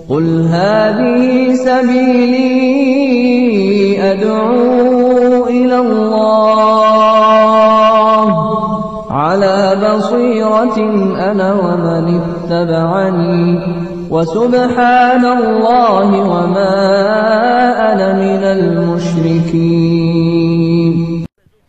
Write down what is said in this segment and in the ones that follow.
قل هذه سبيلي أدعو إلى الله على بصيرة أنا ومن اتبعني وسبحان الله وما أنا من المشركين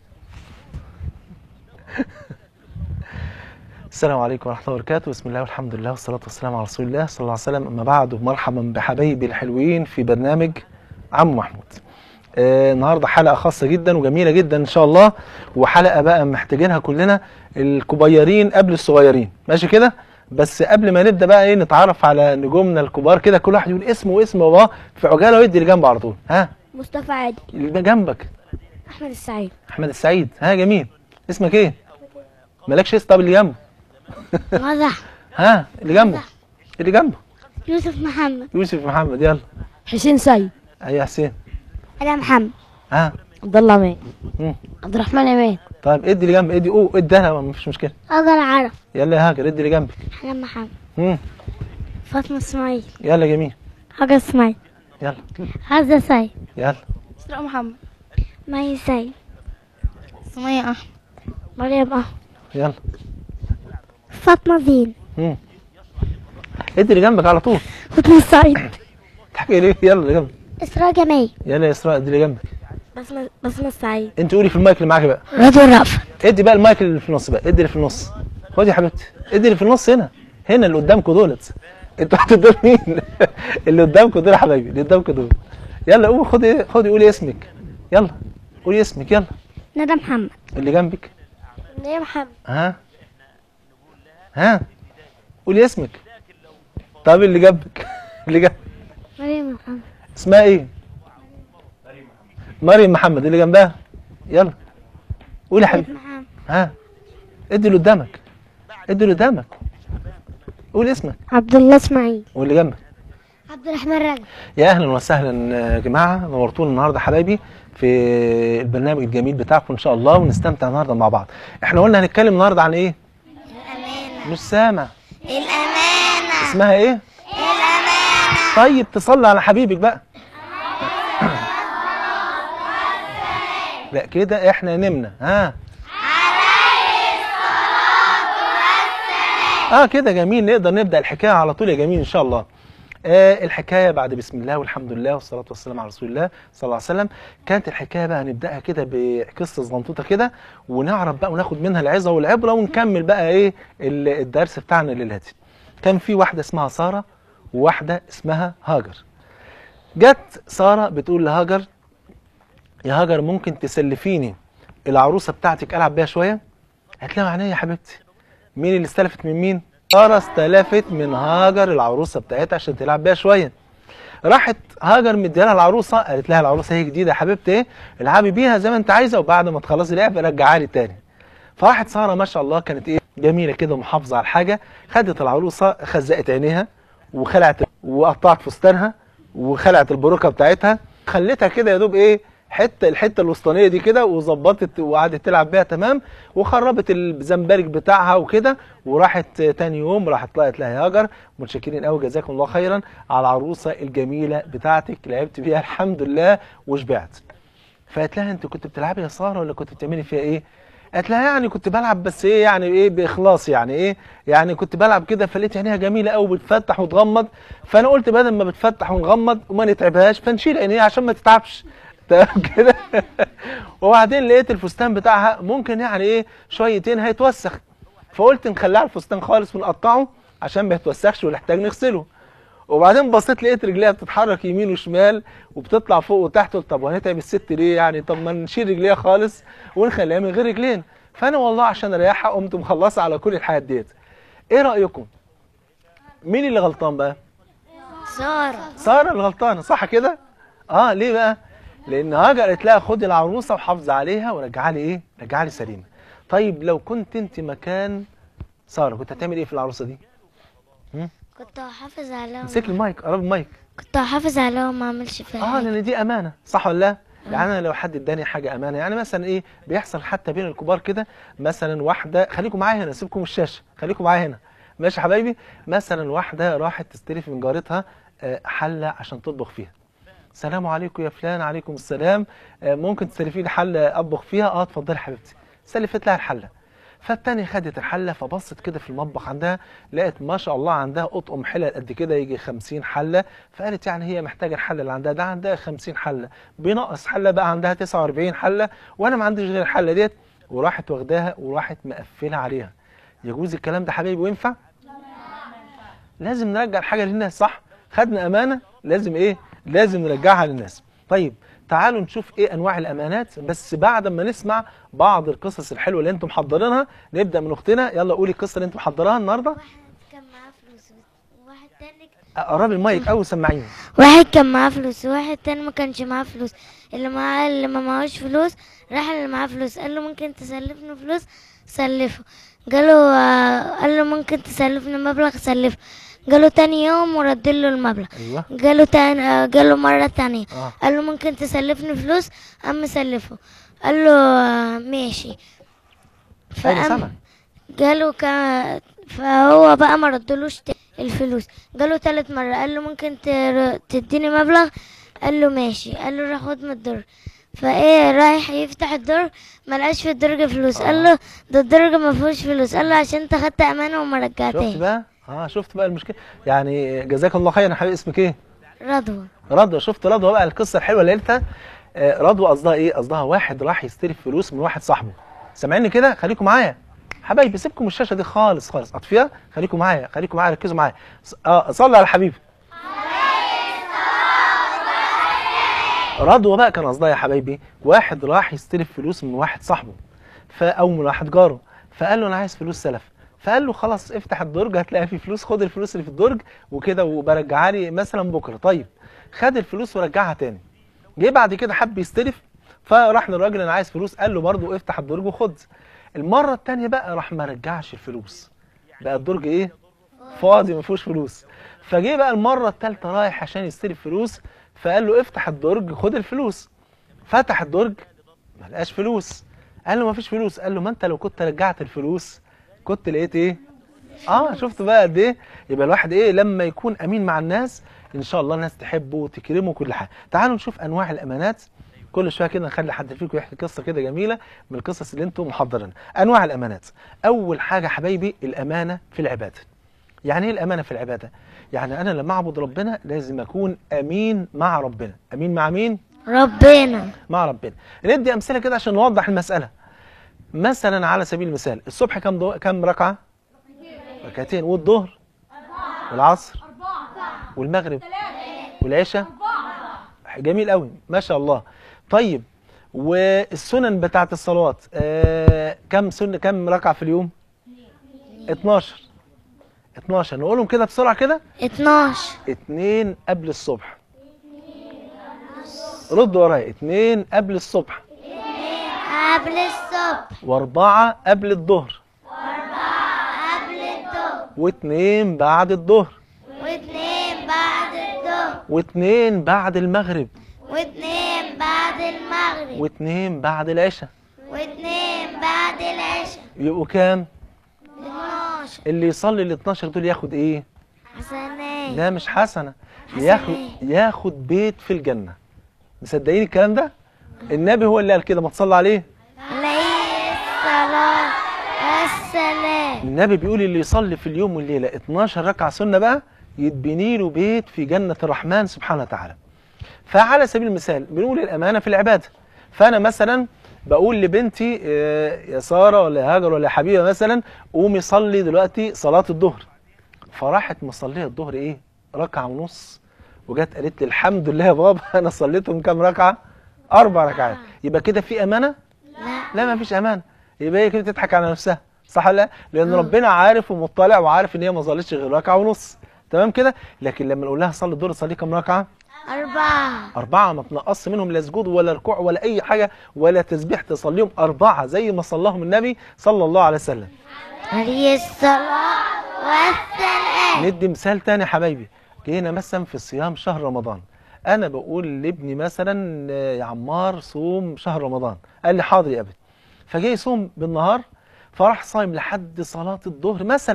السلام عليكم ورحمة الله وبركاته بسم الله والحمد لله والصلاة والسلام على رسول الله صلى الله عليه وسلم أما بعد مرحبا بحبايبي الحلوين في برنامج عم محمود آه النهاردة حلقة خاصة جدا وجميلة جدا إن شاء الله وحلقة بقى محتاجينها كلنا الكبيرين قبل الصغيرين ماشي كده بس قبل ما نبدأ بقى إيه نتعرف على نجومنا الكبار كده كل واحد يقول اسمه واسم باباه في عجالة ويدي اللي جنبه على طول ها مصطفى عادل اللي جنبك احمد السعيد أحمد السعيد ها جميل اسمك إيه؟ مالكش اسم طب اللي جنبه مزح ها اللي جنبه اللي جنبه يوسف محمد يوسف محمد يلا حسين سيد اي يا حسين انا محمد ها عبد الله امان مم. عبد الرحمن امان طيب ادي اللي جنبك ادي اوه ادي انا مفيش مشكله اقدر اعرف يلا يا هاجر ادي اللي جنبك انا محمد مم. فاطمه اسماعيل يلا جميل حاجه اسماعيل يلا عزه سيد يلا اسراء محمد مي سيد سمية احمد مريم احمد يلا فاطمه زين مم. ادي اللي جنبك على طول فاطمه سعيد تحكي ليه يلا اللي جنبك اسراء جمال يلا يا اسراء ادي اللي جنبك بسمة بسمة سعيد انت قولي في المايك اللي معاكي بقى رضوى رأفت ادي بقى المايك اللي في النص بقى ادي اللي في النص خدي يا حبيبتي ادي اللي في النص هنا هنا اللي قدامكم دولت انتوا هتدور مين اللي قدامكم دول يا حبايبي اللي قدامكم دول يلا قومي خدي خدي قولي اسمك يلا قولي اسمك يلا ندى محمد اللي جنبك ندى محمد ها ها قولي اسمك طب اللي جنبك اللي جنب مريم محمد اسمها ايه مريم محمد اللي جنبها يلا قولي يا حبيبي محمد ها ادي اللي قدامك ادي اللي قدامك قول اسمك عبد الله اسماعيل واللي جنبك عبد الرحمن رجب يا اهلا وسهلا يا جماعه نورتونا النهارده حبايبي في البرنامج الجميل بتاعكم ان شاء الله ونستمتع النهارده مع بعض احنا قلنا هنتكلم النهارده عن ايه الأمانة مش سامع الأمانة اسمها ايه الأمانة طيب تصلي على حبيبك بقى لا كده احنا نمنا ها اه كده جميل نقدر نبدا الحكايه على طول يا جميل ان شاء الله آه الحكايه بعد بسم الله والحمد لله والصلاه والسلام على رسول الله صلى الله عليه وسلم كانت الحكايه بقى نبداها كده بقصه صغنطوطه كده ونعرف بقى وناخد منها العظه والعبره ونكمل بقى ايه ال- الدرس بتاعنا الليله دي كان في واحده اسمها ساره وواحده اسمها هاجر جت ساره بتقول لهاجر يا هاجر ممكن تسلفيني العروسه بتاعتك العب بيها شويه قالت لها عينيا يا حبيبتي مين اللي استلفت من مين ساره استلفت من هاجر العروسه بتاعتها عشان تلعب بيها شويه راحت هاجر مديها العروسه قالت لها العروسه هي جديده يا حبيبتي ايه العبي بيها زي ما انت عايزه وبعد ما تخلصي لعب رجعها لي تاني فراحت ساره ما شاء الله كانت ايه جميله كده ومحافظه على الحاجه خدت العروسه خزقت عينيها وخلعت وقطعت فستانها وخلعت البروكه بتاعتها خليتها كده يا دوب ايه حته الحته الوسطانيه دي كده وظبطت وقعدت تلعب بيها تمام وخربت الزمبرك بتاعها وكده وراحت تاني يوم راحت طلعت لها يا هاجر متشكرين قوي جزاكم الله خيرا على العروسه الجميله بتاعتك لعبت بيها الحمد لله وشبعت فقالت لها انت كنت بتلعبي يا ساره ولا كنت بتعملي فيها ايه قالت لها يعني كنت بلعب بس ايه يعني ايه باخلاص يعني ايه يعني كنت بلعب كده فلقيت عينيها جميله قوي بتفتح وتغمض فانا قلت بدل ما بتفتح ونغمض وما نتعبهاش فنشيل عينيها عشان ما تتعبش تمام كده وبعدين لقيت الفستان بتاعها ممكن يعني ايه شويتين هيتوسخ فقلت نخليها الفستان خالص ونقطعه عشان ما يتوسخش ونحتاج نغسله وبعدين بصيت لقيت رجليها بتتحرك يمين وشمال وبتطلع فوق وتحت قلت طب وهنتعب الست ليه يعني طب ما نشيل رجليها خالص ونخليها من غير رجلين فانا والله عشان اريحها قمت مخلصه على كل الحاجات ديت ايه رايكم مين اللي غلطان بقى سارة ساره اللي غلطانه صح كده اه ليه بقى لان هاجر قالت لها خدي العروسه وحافظي عليها ورجعها لي ايه رجعها لي سليمه طيب لو كنت انت مكان ساره كنت هتعمل ايه في العروسه دي كنت هحافظ عليها امسك لي المايك قرب المايك كنت هحافظ عليها وما اعملش فيها اه حاجة. لان دي امانه صح ولا لا يعني انا لو حد اداني حاجه امانه يعني مثلا ايه بيحصل حتى بين الكبار كده مثلا واحده خليكم معايا هنا سيبكم الشاشه خليكم معايا هنا ماشي يا حبايبي مثلا واحده راحت تستلف من جارتها آه، حله عشان تطبخ فيها السلام عليكم يا فلان عليكم السلام آه، ممكن تستلفي لي حله اطبخ فيها اه اتفضلي يا حبيبتي سلفت لها الحله فالتانية خدت الحلة فبصت كده في المطبخ عندها لقت ما شاء الله عندها أطقم حلل قد كده يجي 50 حلة فقالت يعني هي محتاجة الحلة اللي عندها ده عندها 50 حلة بنقص حلة بقى عندها 49 حلة وأنا ما عنديش غير الحلة ديت وراحت واخداها وراحت مقفلة عليها يجوز الكلام ده حبايبي وينفع؟ لازم نرجع الحاجة للناس صح؟ خدنا أمانة لازم إيه؟ لازم نرجعها للناس طيب تعالوا نشوف ايه انواع الامانات بس بعد ما نسمع بعض القصص الحلوه اللي انتم محضرينها نبدا من اختنا يلا قولي القصه اللي انتم محضراها النهارده واحد كان معاه فلوس واحد تاني قربي المايك او سمعيني واحد كان معاه فلوس وواحد تاني ما كانش معاه فلوس اللي معاه اللي ما معهوش فلوس راح اللي معاه فلوس قال له ممكن تسلفني فلوس سلفه قاله آه، قال له ممكن تسلفني مبلغ سلفه قاله تاني يوم ورد له المبلغ ايوه قاله تاني آه، قاله مرة تانية اه قال له ممكن تسلفني فلوس قام مسلفه قال له آه، ماشي ايوه سامع قالوا كا فهو بقى ما ردلوش ت- الفلوس قالوا تالت مرة قال له ممكن تر- تديني مبلغ قال له ماشي قال له روح خد من الدرج فايه رايح يفتح الدرج ما لقاش في الدرج فلوس قال له ده الدرج ما فيهوش فلوس قال له عشان انت خدت امانه وما شفت رجعتهاش بقى اه شفت بقى المشكله يعني جزاك الله خيرا يا حبيبي اسمك ايه رضوى رضوى شفت رضوى بقى القصه الحلوه اللي قلتها آه، رضوى قصدها ايه قصدها واحد راح يستلف فلوس من واحد صاحبه سامعيني كده خليكم معايا حبايبي سيبكم من الشاشه دي خالص خالص اطفيها خليكم معايا خليكم معايا ركزوا معايا ص- اه صلي على الحبيب رضوى بقى كان قصدها يا حبايبي واحد راح يستلف فلوس من واحد صاحبه ف- او من واحد جاره فقال له انا عايز فلوس سلف فقال له خلاص افتح الدرج هتلاقي فيه فلوس خد الفلوس اللي في الدرج وكده وبرجعها لي مثلا بكره طيب خد الفلوس ورجعها تاني جه بعد كده حب يستلف فراح للراجل انا عايز فلوس قال له برضه افتح الدرج وخد المره التانيه بقى راح ما رجعش الفلوس بقى الدرج ايه فاضي ما فيهوش فلوس فجه بقى المره الثالثه رايح عشان يستلف فلوس فقال له افتح الدرج خد الفلوس فتح الدرج ما لقاش فلوس قال له ما فيش فلوس قال له ما انت لو كنت رجعت الفلوس كنت لقيت ايه اه شفت بقى قد ايه يبقى الواحد ايه لما يكون امين مع الناس ان شاء الله الناس تحبه وتكرمه كل حاجه تعالوا نشوف انواع الامانات كل شويه كده نخلي حد فيكم يحكي قصه كده جميله من القصص اللي انتم محضرينها انواع الامانات اول حاجه حبايبي الامانه في العباده يعني ايه الامانه في العباده يعني انا لما اعبد ربنا لازم اكون امين مع ربنا امين مع مين ربنا مع ربنا ندي امثله كده عشان نوضح المساله مثلا على سبيل المثال الصبح كم دو... كم ركعه ركعتين والظهر والعصر والمغرب والعشاء جميل قوي ما شاء الله طيب والسنن بتاعت الصلوات آه كم سنه كم ركعه في اليوم 12 12 نقولهم كده بسرعه كده 12 اتنين قبل الصبح ردوا ورايا اتنين قبل الصبح قبل الصبح واربعة قبل الظهر قبل الظهر واتنين بعد الظهر واثنين بعد الظهر واتنين بعد المغرب واثنين بعد المغرب واتنين بعد العشاء واثنين بعد العشاء يبقوا كام 12 اللي يصلي ال 12 دول ياخد ايه حسنات لا مش حسنة ياخد ياخد بيت في الجنة مصدقين الكلام ده النبي هو اللي قال كده ما تصلى عليه عليه الصلاة والسلام النبي بيقول اللي يصلي في اليوم والليلة 12 ركعة سنة بقى يتبني له بيت في جنة الرحمن سبحانه وتعالى فعلى سبيل المثال بنقول الأمانة في العبادة فأنا مثلا بقول لبنتي آه، يا سارة ولا يا هاجر ولا يا حبيبة مثلا قومي صلي دلوقتي صلاة الظهر فراحت مصلية الظهر ايه ركعة ونص وجت قالت لي الحمد لله يا بابا انا صليتهم كام ركعة اربع ركعات يبقى كده في امانة لا لا ما فيش امان يبقى هي كده تضحك على نفسها صح ولا لا لان ربنا عارف ومطلع وعارف ان هي ما صلتش غير ركعه ونص تمام كده لكن لما نقول لها صلي الظهر صلي كام ركعه أربعة اربعه ما تنقص منهم لا سجود ولا ركوع ولا اي حاجه ولا تسبيح تصليهم اربعه زي ما صلاهم النبي صلى الله عليه وسلم عليه الصلاة والسلام ندي مثال تاني يا حبايبي جينا مثلا في صيام شهر رمضان انا بقول لابني مثلا آه، يا عمار صوم شهر رمضان قال لي حاضر يا ابني فجاي يصوم بالنهار فراح صايم لحد صلاة الظهر مثلا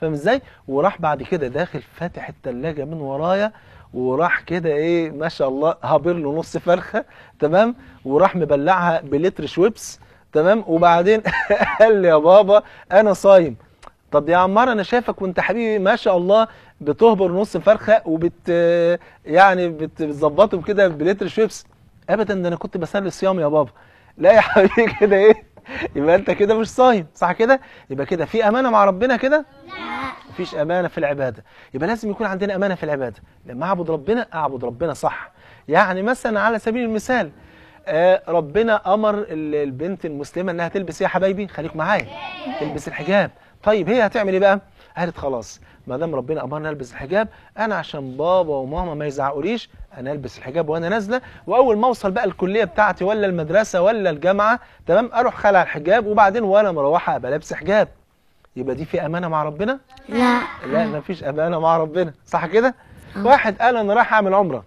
فاهم ازاي وراح بعد كده داخل فاتح التلاجة من ورايا وراح كده ايه ما شاء الله هابر له نص فرخه تمام وراح مبلعها بلتر شويبس تمام وبعدين قال لي يا بابا انا صايم طب يا عمار انا شايفك وانت حبيبي ما شاء الله بتهبر نص فرخه وبت يعني بت- بتظبطهم كده بلتر شويبس ابدا ده انا كنت بسلي الصيام يا بابا لا يا حبيبي كده ايه يبقى انت كده مش صايم صح كده يبقى كده في امانه مع ربنا كده مفيش امانه في العباده يبقى لازم يكون عندنا امانه في العباده لما اعبد ربنا اعبد ربنا صح يعني مثلا على سبيل المثال آه ربنا امر ال- البنت المسلمه انها تلبس ايه يا حبايبي خليك معايا تلبس الحجاب طيب هي هتعمل ايه بقى قالت خلاص ما دام ربنا امرنا البس الحجاب انا عشان بابا وماما ما يزعقوليش انا البس الحجاب وانا نازله واول ما اوصل بقى الكليه بتاعتي ولا المدرسه ولا الجامعه تمام اروح خلع الحجاب وبعدين وانا مروحه ابقى لابس حجاب يبقى دي في امانه مع ربنا لا لا مفيش امانه مع ربنا صح كده واحد قال انا رايح اعمل عمره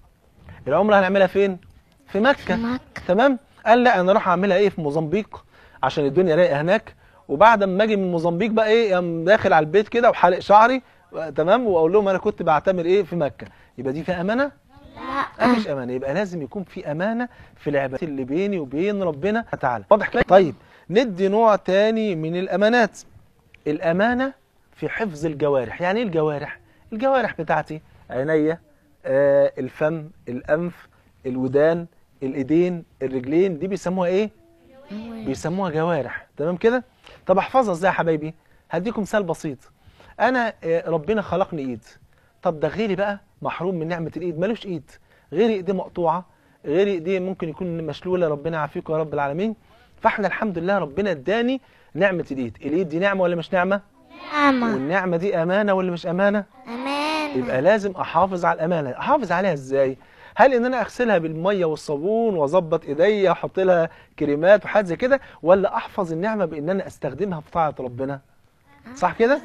العمره هنعملها فين في مكه في مكة. تمام قال لا انا راح اعملها ايه في موزمبيق عشان الدنيا رايقه هناك وبعد ما اجي من موزمبيق بقى ايه قام داخل على البيت كده وحالق شعري آه، تمام واقول لهم انا كنت بعتمر ايه في مكه يبقى دي في امانه لا مفيش امانه يبقى لازم يكون في امانه في العبادات اللي بيني وبين ربنا تعالى واضح كده طيب ندي نوع تاني من الامانات الامانه في حفظ الجوارح يعني ايه الجوارح الجوارح بتاعتي عينيا آه الفم الانف الودان الايدين الرجلين دي بيسموها ايه بيسموها جوارح تمام كده طب احفظها ازاي يا حبايبي هديكم مثال بسيط انا آه، ربنا خلقني ايد طب ده غيري بقى محروم من نعمه الايد ملوش ايد غيري ايديه مقطوعه غيري ايديه ممكن يكون مشلوله ربنا يعافيكم يا رب العالمين فاحنا الحمد لله ربنا اداني نعمه الايد الايد دي نعمه ولا مش نعمه نعمة والنعمه دي امانه ولا مش امانه أمان يبقى لازم احافظ على الامانه احافظ عليها ازاي هل ان انا اغسلها بالميه والصابون واظبط ايديا واحط لها كريمات وحاجات زي كده ولا احفظ النعمه بان انا استخدمها في طاعه ربنا صح كده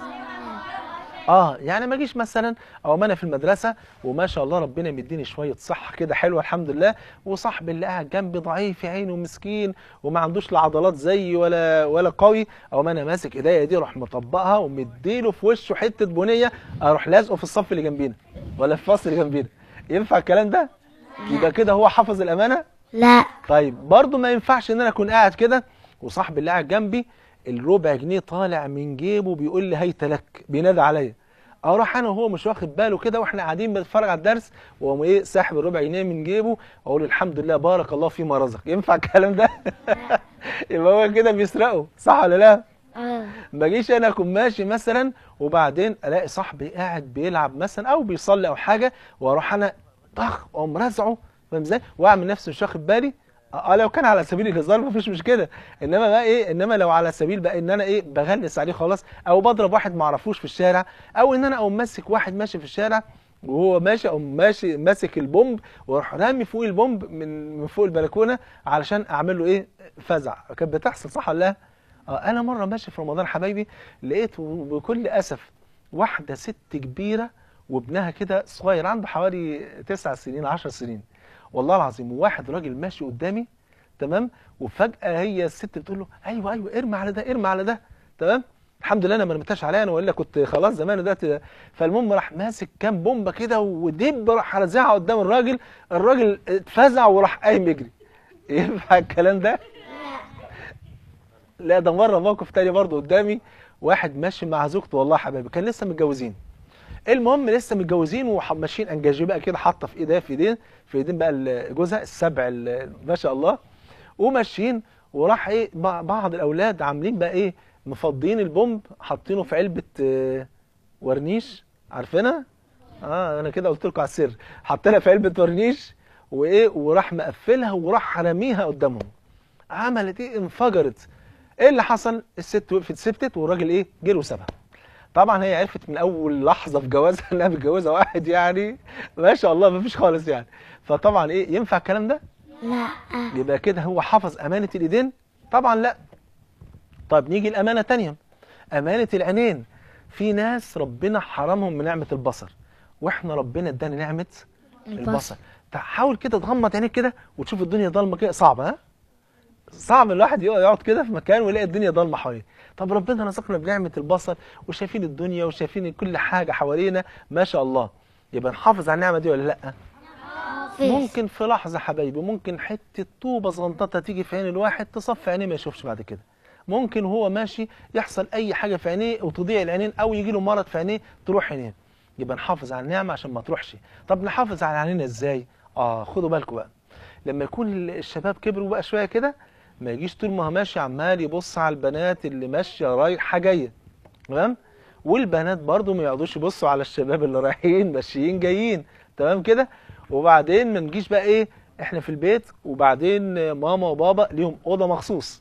اه يعني ما اجيش مثلا او ما انا في المدرسه وما شاء الله ربنا مديني شويه صحه كده حلوه الحمد لله وصاحبي اللي قاعد جنبي ضعيف يا عيني ومسكين وما عندوش لا عضلات زيي ولا ولا قوي او ما انا ماسك ايديا دي اروح مطبقها ومديله في وشه حته بنيه اروح لازقه في الصف اللي جنبينا ولا في الفصل اللي جنبينا ينفع الكلام ده يبقى كده هو حافظ الامانه لا طيب برضو ما ينفعش ان انا اكون قاعد كده وصاحبي اللي قاعد جنبي الربع جنيه طالع من جيبه بيقول لي هيت لك بينادى عليا اروح انا وهو مش واخد باله كده واحنا قاعدين بنتفرج على الدرس واقوم ايه ساحب الربع جنيه من جيبه واقول له الحمد لله بارك الله فيما رزق ينفع الكلام ده يبقى هو كده بيسرقه صح ولا لا اه ما اجيش انا اكون ماشي مثلا وبعدين الاقي صاحبي قاعد بيلعب مثلا او بيصلي او حاجه واروح انا طخ اقوم رازعه فاهم ازاي واعمل نفسي مش واخد بالي اه لو كان على سبيل الهزار مفيش مشكله انما بقى ايه انما لو على سبيل بقى ان انا ايه بغلس عليه خلاص او بضرب واحد ما اعرفوش في الشارع او ان انا اقوم ماسك واحد ماشي في الشارع وهو ماشي اقوم ماشي ماسك البومب واروح رامي فوق البومب من من فوق البلكونه علشان اعمل له ايه فزع كانت بتحصل صح ولا لا؟ اه انا مره ماشي في رمضان حبايبي لقيت بكل اسف واحده ست كبيره وابنها كده صغير عنده حوالي تسع سنين عشر سنين والله العظيم وواحد راجل ماشي قدامي تمام وفجاه هي الست بتقول له ايوه ايوه ارمي على ده ارمي على ده تمام الحمد لله انا ما رميتهاش عليا انا والا كنت خلاص زمان دلوقتي فالمهم راح ماسك كام بومبه كده ودب راح رازعها قدام الراجل الراجل اتفزع وراح قايم يجري ينفع الكلام ده؟ لا ده مره موقف تاني برضه قدامي واحد ماشي مع زوجته والله يا حبايبي كان لسه متجوزين المهم لسه متجوزين وماشيين انجاجي بقى كده حاطه في ايديها في ايدين في ايدين بقى ال- جوزها السبع ال- ما شاء الله وماشيين وراح ايه بع- بعض الاولاد عاملين بقى ايه مفضيين البومب حاطينه في علبه آه، ورنيش عارفينها اه انا كده قلت لكم على السر حاطينها في علبه ورنيش وايه وراح مقفلها وراح راميها قدامهم عملت ايه انفجرت ايه اللي حصل الست وقفت سبتت والراجل ايه جه وسابها طبعا هي عرفت من اول لحظه في جوازها انها متجوزه واحد يعني ما شاء الله ما فيش خالص يعني فطبعا ايه ينفع الكلام ده لا يبقى كده هو حفظ امانه الايدين طبعا لا طيب نيجي الامانه تانية امانه العينين في ناس ربنا حرمهم من نعمه البصر واحنا ربنا ادانا نعمه البصر تحاول كده تغمض عينيك كده وتشوف الدنيا ضلمه كده صعبه ها صعب الواحد يقعد يقعد كده في مكان ويلاقي الدنيا ضلمه حواليه طب ربنا رزقنا بنعمه البصر وشايفين الدنيا وشايفين كل حاجه حوالينا ما شاء الله يبقى نحافظ على النعمه دي ولا لا ممكن في لحظه حبايبي ممكن حته طوبه صغنططه تيجي في عين الواحد تصفي عينيه ما يشوفش بعد كده ممكن وهو ماشي يحصل اي حاجه في عينيه وتضيع العينين او يجي له مرض في عينيه تروح عينيه يبقى نحافظ على النعمه عشان ما تروحش طب نحافظ على عينينا ازاي اه خدوا بالكم بقى لما يكون الشباب كبروا بقى شويه كده ما يجيش طول ما هو ماشي عمال يبص على البنات اللي ماشيه رايحه جايه تمام والبنات برضو ما يقعدوش يبصوا على الشباب اللي رايحين ماشيين جايين تمام كده وبعدين ما نجيش بقى ايه احنا في البيت وبعدين ماما وبابا ليهم اوضه مخصوص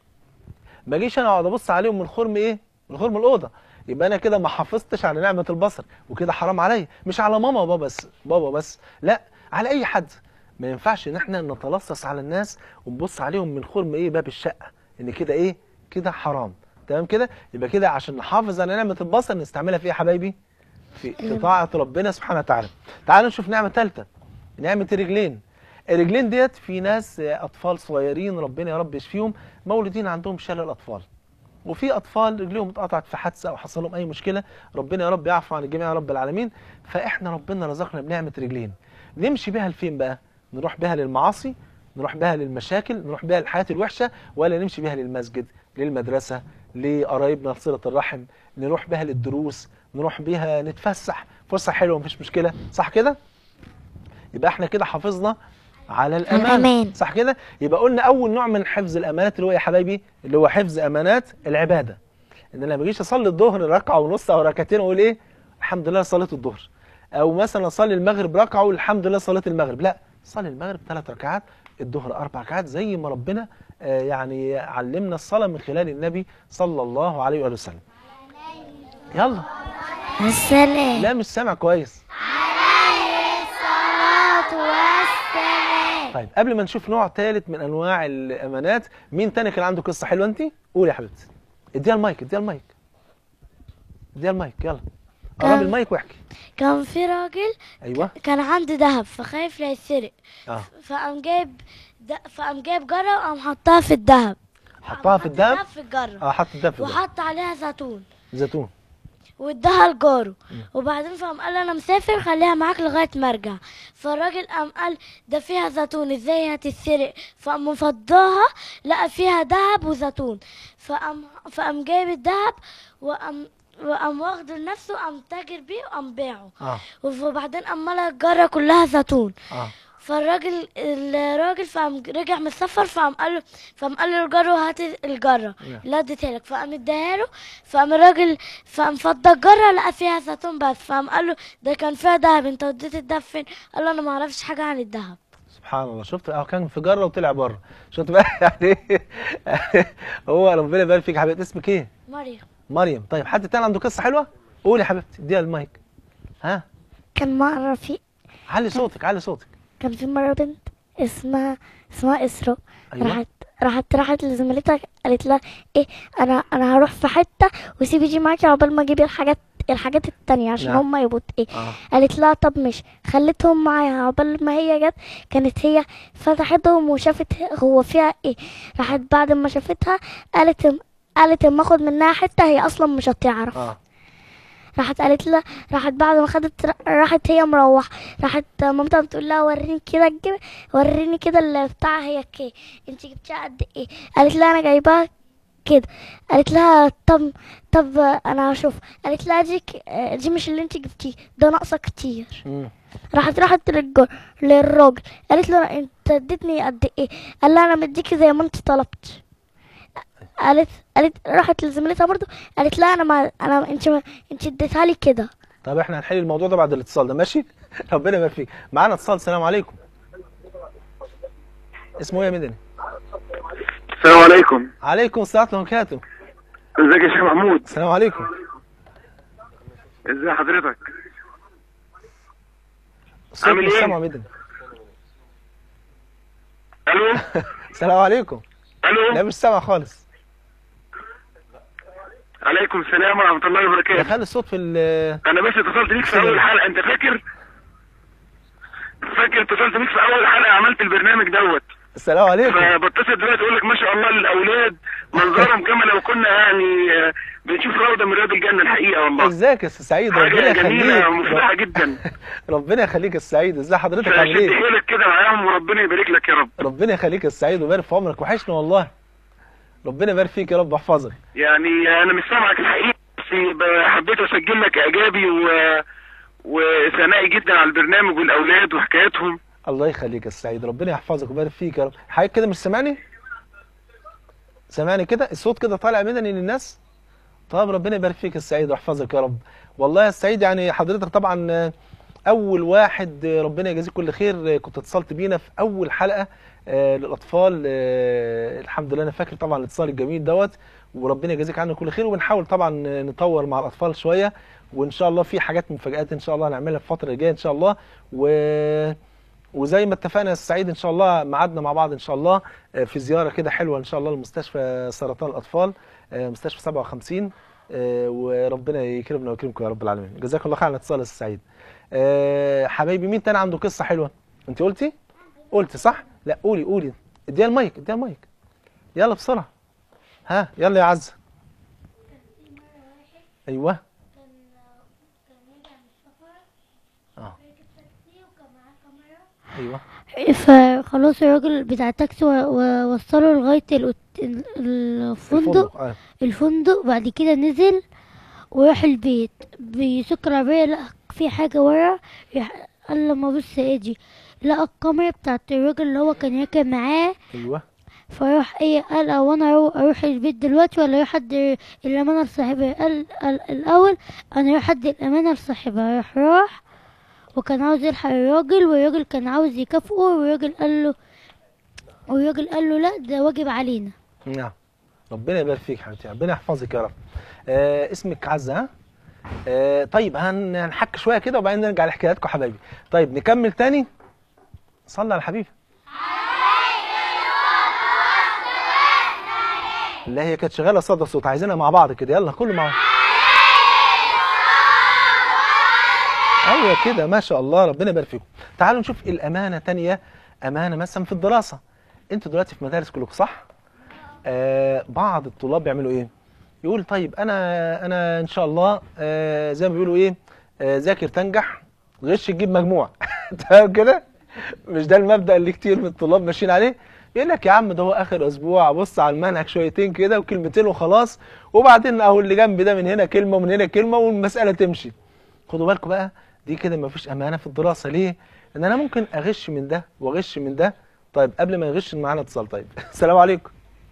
ما اجيش انا اقعد ابص عليهم من خرم ايه من خرم الاوضه يبقى انا كده ما حافظتش على نعمه البصر وكده حرام عليا مش على ماما وبابا بس بابا بس لا على اي حد ما ينفعش ان احنا نتلصص على الناس ونبص عليهم من خرم ايه باب الشقه ان كده ايه كده حرام تمام كده يبقى كده عشان نحافظ على نعمه البصر نستعملها في ايه يا حبايبي في في طاعه ربنا سبحانه وتعالى تعالوا نشوف نعمه ثالثه نعمه الرجلين الرجلين ديت في ناس آه، اطفال صغيرين ربنا يا رب يشفيهم مولودين عندهم شلل اطفال وفي اطفال رجليهم اتقطعت في حادثه او حصل لهم اي مشكله ربنا يا رب يعفو عن الجميع يا رب العالمين فاحنا ربنا رزقنا بنعمه رجلين نمشي بيها لفين بقى نروح بيها للمعاصي نروح بيها للمشاكل نروح بيها للحياه الوحشه ولا نمشي بيها للمسجد للمدرسه لقرايبنا لصله الرحم نروح بيها للدروس نروح بيها نتفسح فسحه حلوه مفيش مشكله صح كده يبقى احنا كده حافظنا على الامان الأمان. صح كده يبقى قلنا اول نوع من حفظ الامانات اللي هو إيه يا حبايبي اللي هو حفظ امانات العباده ان انا ما اجيش اصلي الظهر ركعه ونص او ركعتين واقول ايه الحمد لله صليت الظهر او مثلا اصلي المغرب ركعه واقول الحمد لله صليت المغرب لا صلي المغرب ثلاث ركعات الظهر اربع ركعات زي ما ربنا آه، يعني علمنا الصلاه من خلال النبي صلى الله عليه واله وسلم يلا السلام لا مش سامع كويس الصلاة والسلام طيب قبل ما نشوف نوع ثالث من انواع الامانات مين تاني كان عنده قصه حلوه انت قولي يا حبيبتي اديها المايك اديها المايك اديها المايك يلا قرب كان- المايك واحكي كان في راجل ايوه كان عنده ذهب فخايف لا يتسرق اه فقام جايب د- فقام جايب جرة وقام حطها في الذهب حطها في الدهب في الجرة اه حط الدهب في الدهب وحط عليها زيتون زيتون واداها لجاره وبعدين فقام قال انا مسافر خليها معاك لغايه ما ارجع فالراجل قام قال ده فيها زيتون ازاي هتتسرق فقام مفضاها لقى فيها دهب وزيتون فقام فقام جايب الدهب وقام وقام واخده لنفسه قام تاجر بيه وقام باعه اه وبعدين قام ملا الجره كلها زيتون اه فالراجل الراجل فقام رجع من السفر فقام قال له فقام قال له الجره هات الجره نعم. اللي اديتها لك فقام اداها له فقام الراجل فقام فضى الجره لقى فيها زيتون بس فقام قال له ده كان فيها دهب انت وديت الدهب فين؟ قال له انا ما اعرفش حاجه عن الدهب سبحان الله شفت اه كان في جره وطلع بره شفت بقى يعني هو ربنا يبارك فيك يا حبيبتي اسمك ايه مريم مريم طيب حد تاني عنده قصه حلوه قولي يا حبيبتي اديها المايك ها كان مرة في علي صوتك علي صوتك كان في مرة بنت اسمها اسمها إسراء أيوة. راحت راحت راحت لزميلتها قالت لها ايه انا انا هروح في حتة وسيبي يجي معاكي عقبال ما اجيب الحاجات الحاجات التانية عشان نعم. هما يبقوا ايه اه قالت لها طب مش خليتهم معايا عقبال ما هي جت كانت هي فتحتهم وشافت هو فيها ايه راحت بعد ما شافتها قالت قالت اما اخد منها حتة هي اصلا مش هتعرف اه راحت قالت لها راحت بعد ما خدت راحت هي مروحه راحت مامتها بتقول لها وريني كده الجب وريني كده اللي بتاع هي ايه انت جبتيها قد ايه قالت لها انا جايباها كده قالت لها طب طب انا هشوف قالت لها دي ك- دي مش اللي انت جبتيه ده ناقصه كتير مم. راحت راحت للج- للراجل قالت له انت اديتني قد ايه قال لها انا مديكي زي ما انت طلبت قالت قالت راحت لزميلتها برضو قالت لها انا ما انا انت ما انت اديتها لي كده طب احنا هنحل الموضوع ده بعد الاتصال ده ماشي ربنا يبارك فيك معانا اتصال السلام عليكم اسمه ايه يا مدني السلام عليكم عليكم السلام ورحمه الله وبركاته ازيك يا شيخ محمود السلام عليكم ازي حضرتك الصوت عامل مش ايه؟ سامع مدني الو السلام عليكم لا الو مش سامع خالص عليكم السلام ورحمه الله وبركاته دخل الصوت في ال انا بس اتصلت بيك في اول حلقه انت فاكر فاكر اتصلت بيك في اول حلقه عملت البرنامج دوت السلام عليكم فبتصل دلوقتي اقول لك ما شاء الله للاولاد منظرهم كما لو كنا يعني آه، بنشوف روضه من رياض الجنه الحقيقه والله ازيك يا استاذ سعيد ربنا حاجه جميله يخليك ومفرحه جدا ربنا يخليك يا استاذ سعيد ازي حضرتك عامل فشد ايه حيلك كده معاهم وربنا يبارك لك يا رب ربنا يخليك يا استاذ سعيد ويبارك في عمرك وحشنا والله ربنا يبارك فيك يا رب واحفظك يعني انا مش سامعك الحقيقه بس ب- حبيت اسجل لك اعجابي و وثنائي جدا على البرنامج والاولاد وحكاياتهم الله يخليك يا استاذ سعيد ربنا يحفظك ويبارك فيك يا رب حضرتك كده مش سامعني سامعني كده الصوت كده طالع منني للناس طب ربنا يبارك فيك يا استاذ سعيد ويحفظك يا رب والله يا استاذ سعيد يعني حضرتك طبعا آه، اول واحد آه، ربنا يجازيك كل خير آه، كنت اتصلت بينا في اول حلقه آه، للاطفال آه، الحمد لله انا فاكر طبعا الاتصال الجميل دوت وربنا يجازيك عنه كل خير وبنحاول طبعا آه، نطور مع الاطفال شويه وان شاء الله في حاجات مفاجات ان شاء الله هنعملها في الفتره الجايه ان شاء الله و وزي ما اتفقنا يا أستاذ سعيد ان شاء الله ميعادنا مع بعض ان شاء الله آه، في زياره كده حلوه ان شاء الله لمستشفى سرطان الاطفال آه، مستشفى 57 آه، وربنا يكرمنا ويكرمكم يا رب العالمين جزاكم الله خير على الاتصال يا أستاذ سعيد آه، حبايبي مين تاني عنده قصه حلوه انت قلتي قلت صح لا قولي قولي اديها المايك اديها المايك يلا بسرعه ها يلا يا عزه ايوه اه ايوه فخلاص الراجل بتاع التاكسي و- و- وصله لغاية الأوت- ال- الفندق آه. الفندق بعد كده نزل وراح البيت بيسك العربية لقى في حاجة ورا راح- قال لما بص ايدي لقى الكاميرا بتاعت الراجل اللي هو كان راكب معاه ايوه فراح ايه قال او انا أرو- اروح البيت دلوقتي ولا اروح ادي الامانه لصاحبها قال, قال الاول انا اروح ادي الامانه لصاحبها راح راح وكان عاوز يلحق الراجل والراجل كان عاوز يكافئه والراجل قال له والراجل قال له لا ده واجب علينا نعم ربنا يبارك فيك حبيبتي ربنا يحفظك يا رب آه اسمك عزة ها آه طيب هن- هنحك شويه كده وبعدين نرجع لحكاياتكم حبايبي طيب نكمل تاني صلى على الحبيب لا هي كانت شغاله صدى صوت عايزينها مع بعض كده يلا كله مع بعض ايوه كده ما شاء الله ربنا يبارك فيكم تعالوا نشوف الامانه تانية امانه مثلا في الدراسه انتوا دلوقتي في مدارس كلكم صح آه بعض الطلاب بيعملوا ايه يقول طيب انا انا ان شاء الله آه زي ما بيقولوا ايه آه ذاكر تنجح غش تجيب مجموع تمام كده مش ده المبدا اللي كتير من الطلاب ماشيين عليه يقول لك يا عم ده هو اخر اسبوع ابص على المنهج شويتين كده وكلمتين وخلاص وبعدين اهو اللي جنبي ده من هنا كلمه ومن هنا كلمه والمساله تمشي خدوا بالكم بقى دي كده ما فيش امانه في الدراسه ليه ان انا ممكن اغش من ده واغش من ده طيب قبل ما يغش معانا اتصال طيب السلام عليكم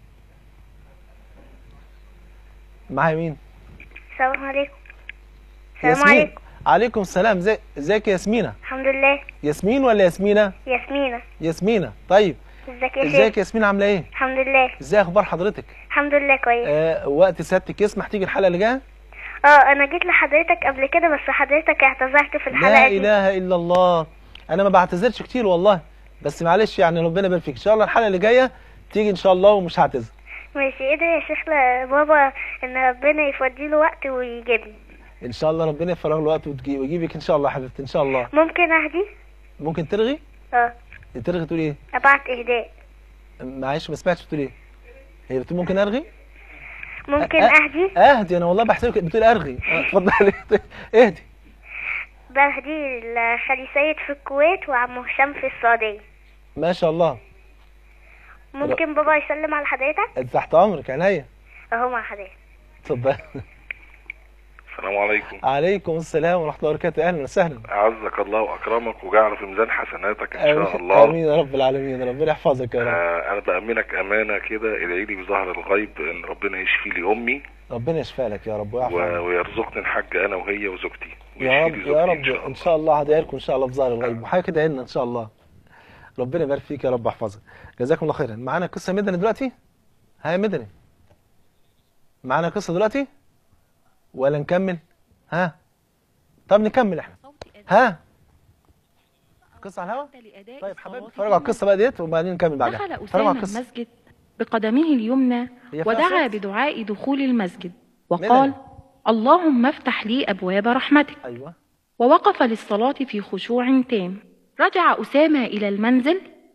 معايا مين السلام عليكم السلام ياسمين. عليكم عليكم السلام زي ازيك يا ياسمينة الحمد لله ياسمين ولا ياسمينة ياسمينة ياسمينة طيب ازيك يا ازيك شيخ يا ياسمين عامله ايه الحمد لله ازاي اخبار حضرتك الحمد لله كويس آه وقت سيادتك يسمح تيجي الحلقه اللي جايه اه انا جيت لحضرتك قبل كده بس حضرتك اعتذرت في لا الحلقة دي اله الا الله انا ما بعتذرش كتير والله بس معلش يعني ربنا يبارك فيك ان شاء الله الحلقه اللي جايه تيجي ان شاء الله ومش هعتذر ماشي ادعي يا شيخ لبابا ان ربنا يفضي له وقت ويجيبني ان شاء الله ربنا يفرغ له وقت وتجي- ويجيبك ان شاء الله يا حبيبتي ان شاء الله ممكن اهدي ممكن ترغي اه ترغي تقول ايه ابعت اهداء معلش ما سمعتش بتقول ايه هي بتقول ممكن ارغي ممكن أ- اهدي اهدي انا والله بحسبك بتقول ارغي آه، اتفضلي اهدي بهدي لخالي سيد في الكويت وعم هشام في السعودية ما شاء الله ممكن بابا يسلم على حضرتك انت تحت امرك عينيا اهو مع حضرتك اتفضل السلام عليكم عليكم السلام ورحمه الله وبركاته اهلا وسهلا أعزك الله وأكرمك وجعل في ميزان حسناتك إن شاء آمين- الله امين يا رب العالمين ربنا يحفظك يا رب آه أنا بأمنك أمانة كده ادعي لي بظهر الغيب إن ربنا يشفي لي أمي ربنا يشفى لك يا رب و- ويعفو عنك. ويرزقني الحج أنا وهي وزوجتي يا ويشفي رب لي يا زوجتي رب ان شاء الله هدعي لكم ان شاء الله في ظهر الغيب وحاجه كده عنا ان شاء الله ربنا يبارك فيك يا رب يحفظك جزاكم الله خيرا معانا قصه مدني دلوقتي ها يا مدني معانا قصه دلوقتي ولا نكمل ها طب نكمل احنا ها قصه على الهوا طيب حبايبي اتفرجوا على القصه بقى ديت وبعدين نكمل بعدها دخل اتفرجوا على أسامة القصه المسجد بقدمه اليمنى هي فيها ودعا صوت؟ بدعاء دخول المسجد مين وقال اللي؟ اللهم افتح لي أبواب رحمتك ايوه ووقف للصلاة في خشوع تام رجع أسامة إلى المنزل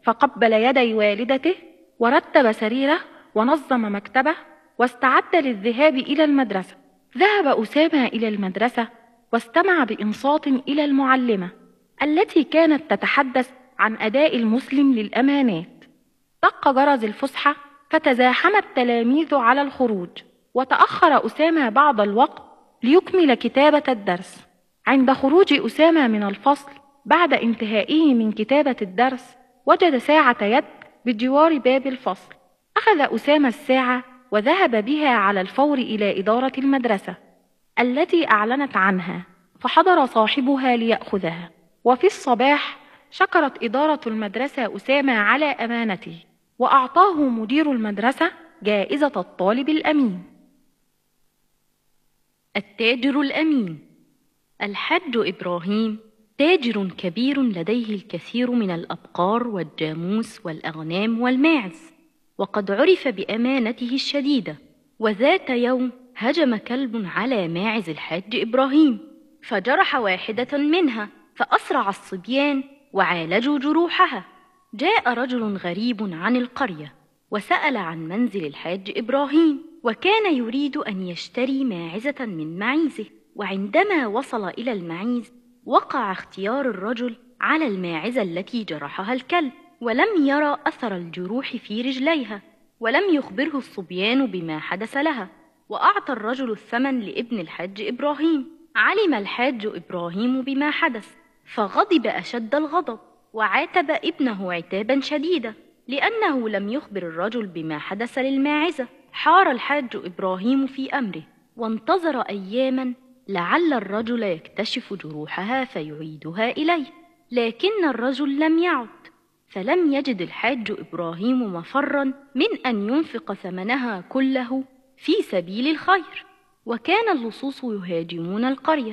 فقبل يدي والدته ورتب سريره ونظم مكتبه واستعد للذهاب إلى المدرسة ذهب أسامة إلى المدرسة واستمع بإنصات إلى المعلمة التي كانت تتحدث عن أداء المسلم للأمانات دق جرس الفسحة فتزاحم التلاميذ على الخروج وتأخر أسامة بعض الوقت ليكمل كتابة الدرس عند خروج أسامة من الفصل بعد انتهائه من كتابة الدرس وجد ساعة يد بجوار باب الفصل أخذ أسامة الساعة وذهب بها على الفور إلى إدارة المدرسة التي أعلنت عنها فحضر صاحبها ليأخذها وفي الصباح شكرت إدارة المدرسة أسامة على أمانته وأعطاه مدير المدرسة جائزة الطالب الأمين التاجر الأمين الحج إبراهيم تاجر كبير لديه الكثير من الأبقار والجاموس والأغنام والماعز وقد عرف بأمانته الشديدة وذات يوم هجم كلب على ماعز الحاج إبراهيم فجرح واحدة منها فأسرع الصبيان وعالجوا جروحها جاء رجل غريب عن القرية وسأل عن منزل الحاج إبراهيم وكان يريد أن يشتري ماعزة من معيزه وعندما وصل إلى المعيز وقع اختيار الرجل على الماعزة التي جرحها الكلب ولم يرى أثر الجروح في رجليها ولم يخبره الصبيان بما حدث لها وأعطى الرجل الثمن لابن الحاج إبراهيم علم الحاج إبراهيم بما حدث فغضب أشد الغضب وعاتب ابنه عتابا شديدا لأنه لم يخبر الرجل بما حدث للماعزة حار الحاج إبراهيم في أمره وانتظر أياما لعل الرجل يكتشف جروحها فيعيدها إليه لكن الرجل لم يعد فلم يجد الحاج إبراهيم مفرا من أن ينفق ثمنها كله في سبيل الخير وكان اللصوص يهاجمون القرية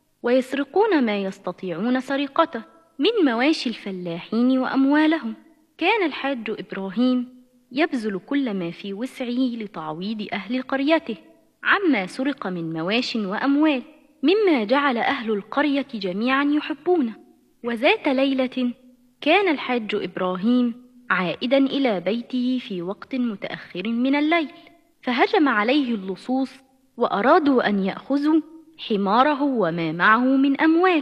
ويسرقون ما يستطيعون سرقته من مواشي الفلاحين وأموالهم كان الحاج إبراهيم يبذل كل ما في وسعه لتعويض أهل قريته عما سرق من مواش وأموال مما جعل أهل القرية جميعا يحبونه وذات ليلة كان الحاج إبراهيم عائدا إلى بيته في وقت متأخر من الليل فهجم عليه اللصوص وأرادوا أن يأخذوا حماره وما معه من أموال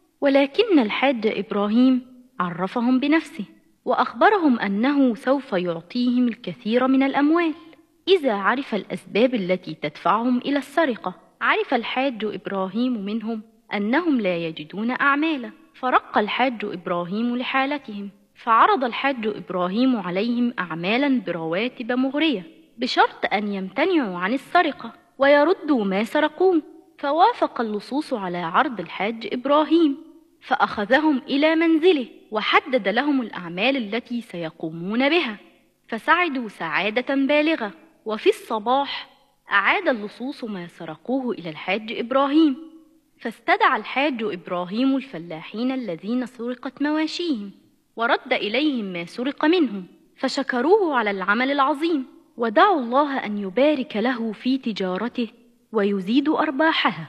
ولكن الحاج إبراهيم عرفهم بنفسه وأخبرهم أنه سوف يعطيهم الكثير من الأموال إذا عرف الأسباب التي تدفعهم إلى السرقة عرف الحاج إبراهيم منهم أنهم لا يجدون أعمالا فرق الحاج إبراهيم لحالتهم فعرض الحاج إبراهيم عليهم أعمالا برواتب مغرية بشرط أن يمتنعوا عن السرقة ويردوا ما سرقوه فوافق اللصوص على عرض الحاج إبراهيم فأخذهم إلى منزله وحدد لهم الأعمال التي سيقومون بها فسعدوا سعادة بالغة وفي الصباح أعاد اللصوص ما سرقوه إلى الحاج إبراهيم فاستدعى الحاج إبراهيم الفلاحين الذين سرقت مواشيهم ورد إليهم ما سرق منهم فشكروه على العمل العظيم ودعوا الله أن يبارك له في تجارته ويزيد أرباحها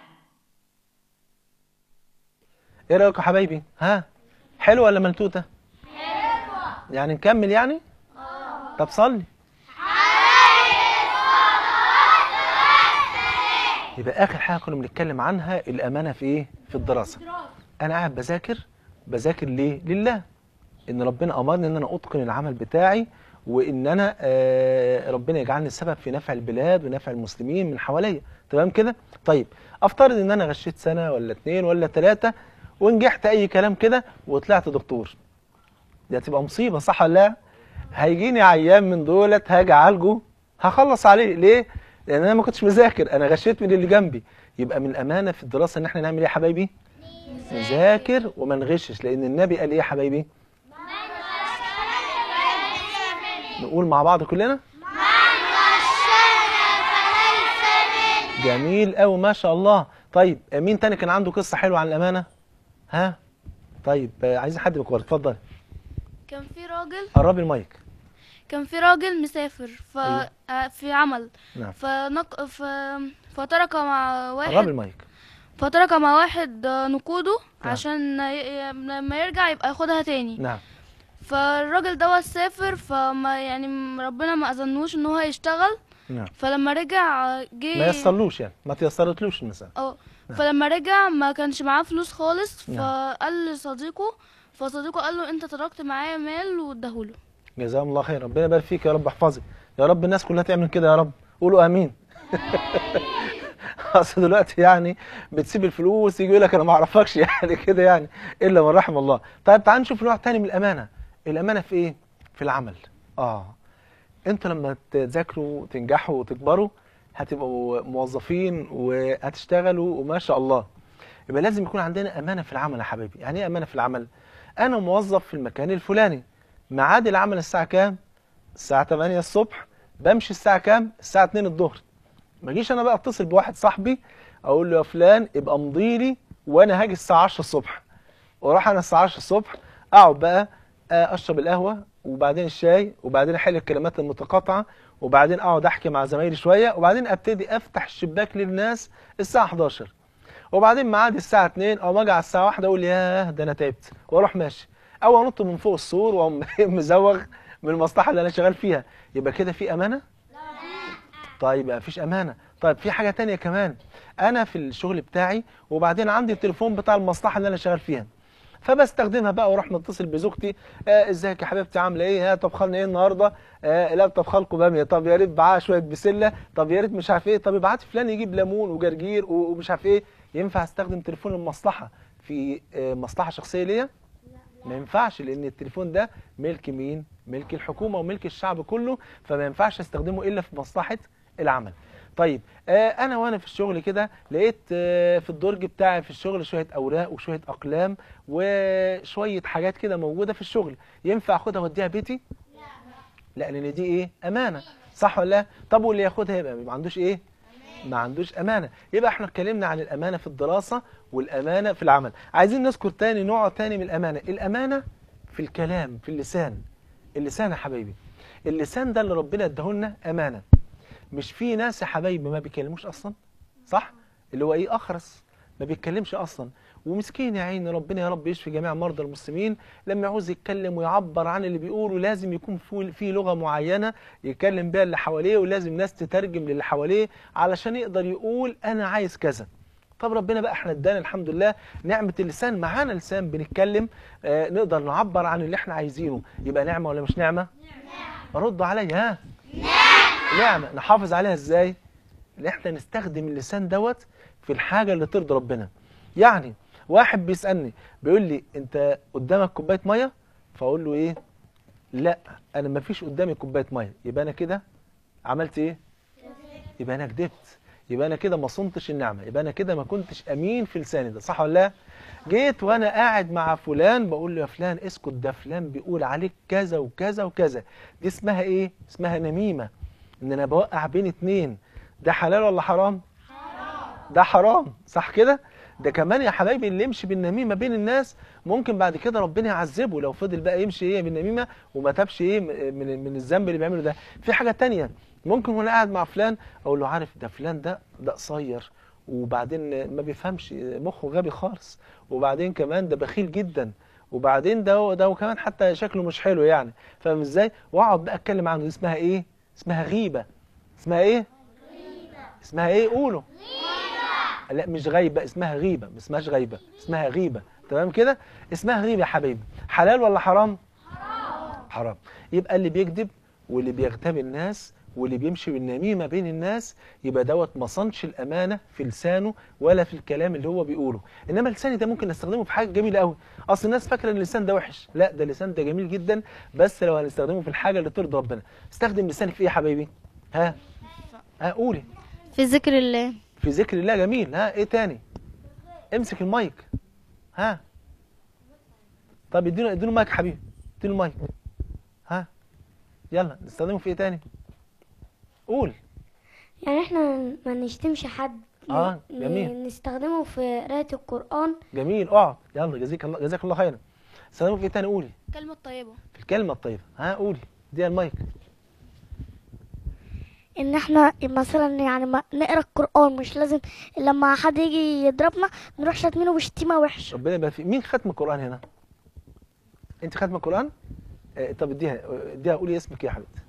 ايه رايكم يا حبايبي ها حلوه ولا ملتوته حلوه يعني نكمل يعني اه طب صلي يبقى اخر حاجه كنا بنتكلم عنها الامانه في ايه في الدراسه انا قاعد بذاكر بذاكر ليه لله ان ربنا امرني ان انا اتقن العمل بتاعي وان انا آه ربنا يجعلني السبب في نفع البلاد ونفع المسلمين من حواليا تمام كده طيب افترض ان انا غشيت سنه ولا اتنين ولا تلاته ونجحت اي كلام كده وطلعت دكتور دي هتبقى مصيبه صح ولا لا هيجيني عيان من دولت هاجي اعالجه هخلص عليه ليه لان انا ما كنتش مذاكر انا غشيت من اللي جنبي يبقى من الامانه في الدراسه ان احنا نعمل ايه يا حبايبي نذاكر وما نغشش لان النبي قال ايه يا حبايبي نقول مع بعض كلنا جميل قوي ما شاء الله طيب مين تاني كان عنده قصه حلوه عن الامانه ها طيب آه، عايزين حد بكبر اتفضل كان في راجل قربي المايك كان في راجل مسافر ف... أيوة. آه، في عمل نعم فنق... ف... فترك مع قربي واحد المايك فترك مع واحد آه، نقوده نعم. عشان ي... ي... لما يرجع يبقى ياخدها تاني نعم فالراجل دوت سافر فما يعني م- ربنا ما اذنوش ان هو يشتغل نعم فلما رجع آه، جه ما يصلوش يعني ما تيسرتلوش المسألة اه فلما رجع ما كانش معاه فلوس خالص نعم. فقال لصديقه فصديقه قال له انت تركت معايا مال واداهوله جزاهم الله خير ربنا يبارك فيك يا رب احفظك يا رب الناس كلها تعمل كده يا رب قولوا امين اصل دلوقتي يعني بتسيب الفلوس يجي يقول لك انا ما اعرفكش يعني كده يعني الا من رحم الله طيب تعال نشوف نوع تاني من الامانه الامانه في ايه في العمل اه انتوا لما تذاكروا وتنجحوا وتكبروا هتبقوا موظفين وهتشتغلوا وما شاء الله يبقى لازم يكون عندنا امانه في العمل يا حبيبي يعني ايه امانه في العمل انا موظف في المكان الفلاني ميعاد العمل الساعه كام الساعه 8 الصبح بمشي الساعه كام الساعه 2 الظهر ما اجيش انا بقى اتصل بواحد صاحبي اقول له يا فلان ابقى امضي لي وانا هاجي الساعه 10 الصبح واروح انا الساعه 10 الصبح اقعد بقى آه، اشرب القهوه وبعدين الشاي وبعدين احل الكلمات المتقاطعه وبعدين اقعد احكي مع زمايلي شويه وبعدين ابتدي افتح الشباك للناس الساعه 11 وبعدين ميعاد الساعه 2 او ما اجي على الساعه 1 اقول ياه ده انا تعبت واروح ماشي او انط من فوق السور واقوم مزوغ من المصلحه اللي انا شغال فيها يبقى كده في امانه طيب ما فيش امانه طيب في حاجه تانية كمان انا في الشغل بتاعي وبعدين عندي التليفون بتاع المصلحه اللي انا شغال فيها فبستخدمها بقى واروح متصل بزوجتي آه ازيك يا حبيبتي عامله ايه ها طب خلنا ايه النهارده آه لا طب خلقوا باميه طب يا ريت معاه شويه بسله طب يا ريت مش عارف ايه طب ابعت فلان يجيب ليمون وجرجير و- ومش عارف ايه ينفع استخدم تليفون المصلحه في آه مصلحه شخصيه ليا ما ينفعش لان التليفون ده ملك مين ملك الحكومه وملك الشعب كله فما ينفعش استخدمه الا في مصلحه العمل طيب آه انا وانا في الشغل كده لقيت آه في الدرج بتاعي في الشغل شويه اوراق وشويه اقلام وشويه حاجات كده موجوده في الشغل ينفع اخدها اوديها بيتي لا لان دي ايه امانه صح ولا لا طب واللي ياخدها يبقى ما عندوش ايه ما عندوش امانه يبقى احنا اتكلمنا عن الامانه في الدراسه والامانه في العمل عايزين نذكر تاني نوع تاني من الامانه الامانه في الكلام في اللسان اللسان يا حبايبي اللسان ده اللي ربنا اداهولنا امانه مش في ناس يا حبايبي ما بيكلموش اصلا صح اللي هو ايه اخرس ما بيتكلمش اصلا ومسكين يا عيني ربنا يا رب يشفي جميع مرضى المسلمين لما يعوز يتكلم ويعبر عن اللي بيقوله لازم يكون في في لغه معينه يتكلم بيها اللي حواليه ولازم ناس تترجم للي حواليه علشان يقدر يقول انا عايز كذا طب ربنا بقى احنا ادانا الحمد لله نعمه اللسان معانا لسان بنتكلم آه نقدر نعبر عن اللي احنا عايزينه يبقى نعمه ولا مش نعمه ردوا عليا ها نعمه نحافظ عليها ازاي ان احنا نستخدم اللسان دوت في الحاجه اللي ترضي ربنا يعني واحد بيسالني بيقول لي انت قدامك كوبايه ميه فاقول له ايه لا انا ما فيش قدامي كوبايه ميه يبقى انا كده عملت ايه يبقى انا كدبت يبقى انا كده ما صنتش النعمه يبقى انا كده ما كنتش امين في لساني ده صح ولا لا جيت وانا قاعد مع فلان بقول له يا فلان اسكت ده فلان بيقول عليك كذا وكذا وكذا دي اسمها ايه اسمها نميمه ان انا بوقع بين اتنين ده حلال ولا حرام ده حرام صح كده ده كمان يا حبايبي اللي يمشي بالنميمه بين الناس ممكن بعد كده ربنا يعذبه لو فضل بقى يمشي ايه بالنميمه وما تابش ايه من من الذنب اللي بيعمله ده في حاجه تانية ممكن وانا قاعد مع فلان اقول له عارف ده فلان ده ده قصير وبعدين ما بيفهمش مخه غبي خالص وبعدين كمان ده بخيل جدا وبعدين ده ده وكمان حتى شكله مش حلو يعني فاهم ازاي واقعد بقى اتكلم عنه دي اسمها ايه اسمها غيبه اسمها ايه اسمها ايه قولوا لا مش غيبة اسمها غيبة ما اسمهاش غيبة اسمها غيبة تمام كده اسمها غيبة يا حبيبي حلال ولا حرام حرام حرام يبقى اللي بيكذب واللي بيغتاب الناس واللي بيمشي بالنميمة بين الناس يبقى دوت ما صنش الأمانة في لسانه ولا في الكلام اللي هو بيقوله إنما لساني ده ممكن نستخدمه في حاجة جميلة قوي أصل الناس فاكرة إن اللسان ده وحش لا ده اللسان ده جميل جدا بس لو هنستخدمه في الحاجة اللي ترضي ربنا استخدم لسانك في إيه يا حبيبي ها ها قولي في ذكر الله في ذكر الله جميل ها ايه تاني امسك المايك ها طب اديله اديله المايك يا حبيبي اديله المايك ها يلا نستخدمه في ايه تاني قول يعني احنا ما نشتمش حد آه، ن- جميل. نستخدمه في قراءة القرآن جميل اقعد يلا جزاك الله جزاك الله خيرا استخدمه في ايه تاني قولي كلمة طيبة في الكلمه الطيبه ها قولي اديها المايك ان احنا مثلا يعني ما نقرا القرآن مش لازم لما حد يجي يضربنا نروح شاتمينه بشتيمة وحشة ربنا يبارك فيك مين ختم القران هنا انت ختم القران آه، طب اديها اديها قولي اسمك إيه يا حبيبتي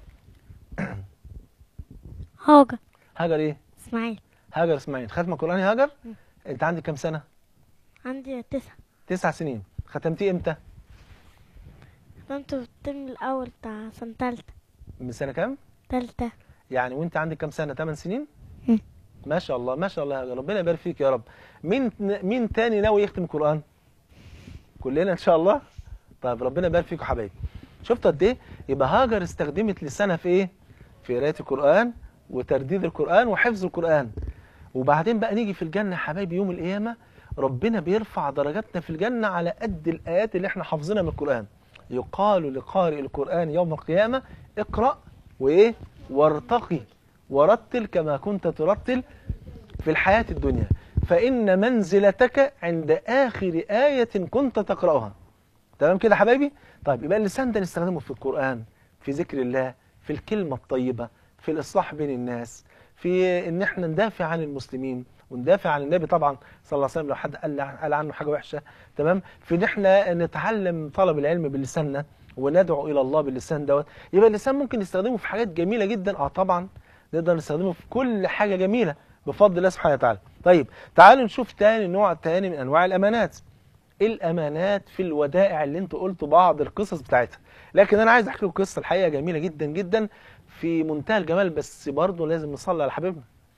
هاجر هاجر ايه اسماعيل هاجر اسماعيل ختمه قراني هاجر انت عندك كام سنه عندي تسعة تسع سنين ختمتيه امتى كنت في الترم الأول بتاع سنة تالتة من سنه كام تالتة يعني وانت عندك كام سنه 8 سنين مم. ما شاء الله ما شاء الله يا هاجر ربنا يبارك فيك يا رب مين مين تاني ناوي يختم القران كلنا ان شاء الله طيب ربنا يبارك فيكم حبايبي شفتوا قد ايه يبقى هاجر استخدمت لسانها في ايه في قرايه القران وترديد القران وحفظ القران وبعدين بقى نيجي في الجنه يا حبايبي يوم القيامه ربنا بيرفع درجاتنا في الجنه على قد الايات اللي احنا حافظينها من القران يقال لقارئ القران يوم القيامه اقرا وايه وارتقي ورتل كما كنت ترتل في الحياه الدنيا فان منزلتك عند اخر ايه كنت تقراها تمام كده يا حبايبي طيب يبقى اللسان ده نستخدمه في القرآن في ذكر الله في الكلمة الطيبة في الإصلاح بين الناس في إن إحنا ندافع عن المسلمين وندافع عن النبي طبعا صلى الله عليه وسلم لو حد قال قال عنه حاجة وحشة تمام في إن إحنا نتعلم طلب العلم بلساننا وندعو إلى الله باللسان دوت يبقى اللسان ممكن نستخدمه في حاجات جميلة جدا أه طبعا نقدر نستخدمه في كل حاجة جميلة بفضل الله سبحانه وتعالى طيب تعالوا نشوف تاني نوع تاني من أنواع الأمانات الامانات في الودائع اللي انتوا قلتوا بعض القصص بتاعتها لكن انا عايز احكي لكم قصه الحقيقه جميله جدا جدا في منتهى الجمال بس برضه لازم نصلي على حبيبنا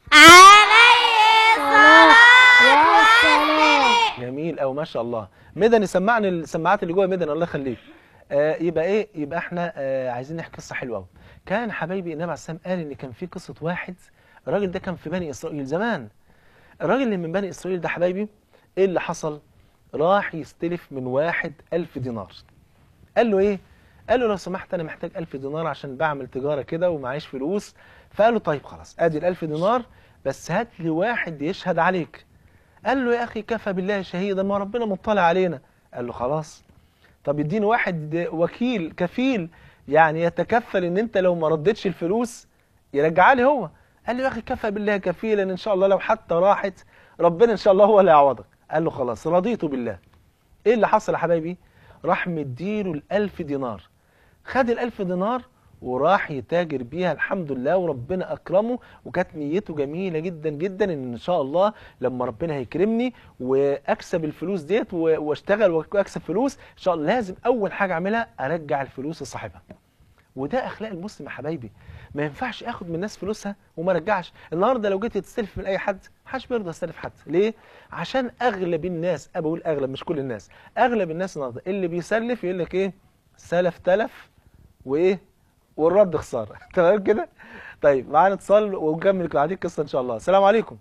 يا سلام جميل او ما شاء الله مدني سمعني السماعات اللي جوه مدني الله يخليك آه يبقى ايه يبقى احنا آه عايزين نحكي قصه حلوه قوي كان حبايبي النبي عليه السلام قال ان كان في قصه واحد الراجل ده كان في بني اسرائيل زمان الراجل اللي من بني اسرائيل ده حبايبي ايه اللي حصل راح يستلف من واحد ألف دينار قال له ايه قال له لو سمحت انا محتاج ألف دينار عشان بعمل تجارة كده ومعيش فلوس فقال له طيب خلاص ادي الألف دينار بس هات لي واحد يشهد عليك قال له يا اخي كفى بالله شهيدا ما ربنا مطلع علينا قال له خلاص طب يديني واحد وكيل كفيل يعني يتكفل ان انت لو ما ردتش الفلوس يرجعها لي هو قال له يا اخي كفى بالله كفيلا ان شاء الله لو حتى راحت ربنا ان شاء الله هو اللي يعوضك قال له خلاص رضيت بالله ايه اللي حصل يا حبايبي راح مديله الألف دينار خد الألف دينار وراح يتاجر بيها الحمد لله وربنا أكرمه وكانت نيته جميلة جدا جدا إن إن شاء الله لما ربنا هيكرمني وأكسب الفلوس ديت و- وأشتغل وأكسب فلوس إن شاء الله لازم أول حاجة أعملها أرجع الفلوس لصاحبها وده أخلاق المسلم يا حبايبي ما ينفعش اخد من الناس فلوسها وما ارجعش النهارده لو جيت تستلف من اي حد محدش بيرضى يستلف حد ليه عشان اغلب الناس انا بقول اغلب مش كل الناس اغلب الناس النهارده اللي بيسلف يقول لك ايه سلف تلف وايه والرد خساره تمام كده طيب معانا اتصال ونكمل بعدين القصه ان شاء الله السلام عليكم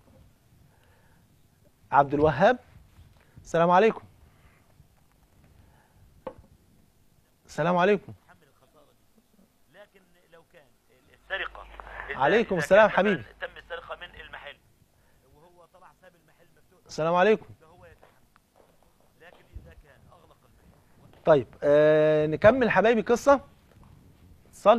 عبد الوهاب السلام عليكم السلام عليكم لكن لو كان السرقه إذا- عليكم إذا السلام كان حبيبي. تم السرقه من المحل وهو طبعا ساب المحل مفتوح السلام عليكم فهو يتحمل لكن اذا كان اغلق المحل طيب آه نكمل حبايبي قصة صل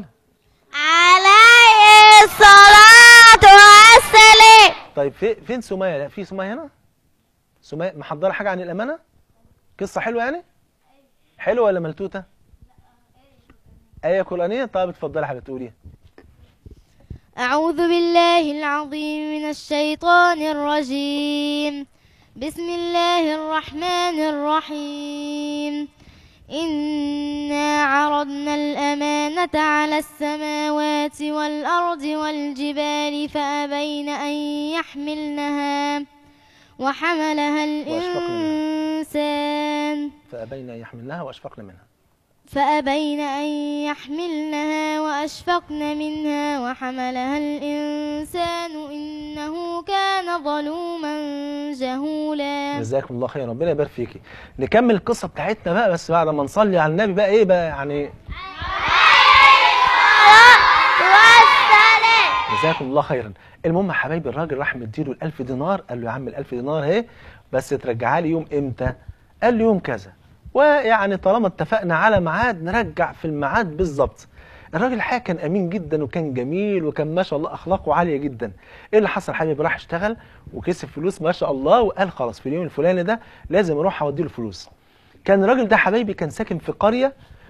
عليه الصلاة والسلام طيب في فين سمية لا في سمية هنا سمية محضرة حاجة عن الأمانة قصة حلوة يعني حلوة ولا ملتوتة آية قرآنية طيب اتفضلي يا حبيبتي قوليها أعوذ بالله العظيم من الشيطان الرجيم بسم الله الرحمن الرحيم إنا عرضنا الأمانة على السماوات والأرض والجبال فأبين أن يحملنها وحملها الإنسان فأبين أن يحملنها وأشفقن منها فأبين أن يحملنها وأشفقن منها وحملها الإنسان إنه كان ظلوما جهولا جزاكم الله خير ربنا يبارك فيكي نكمل القصة بتاعتنا بقى بس بعد ما نصلي على النبي بقى ايه بقى يعني جزاكم الله خيرا المهم يا حبايبي الراجل راح مديله الألف دينار قال له يا عم الألف دينار اهي بس ترجعها لي يوم امتى قال له يوم كذا ويعني طالما اتفقنا على ميعاد نرجع في الميعاد بالظبط الراجل الحقيقه كان امين جدا وكان جميل وكان ما شاء الله اخلاقه عاليه جدا ايه اللي حصل حبيبي راح اشتغل وكسب فلوس ما شاء الله وقال خلاص في اليوم الفلاني ده لازم اروح اودي له فلوس كان الراجل ده حبايبي كان ساكن في قريه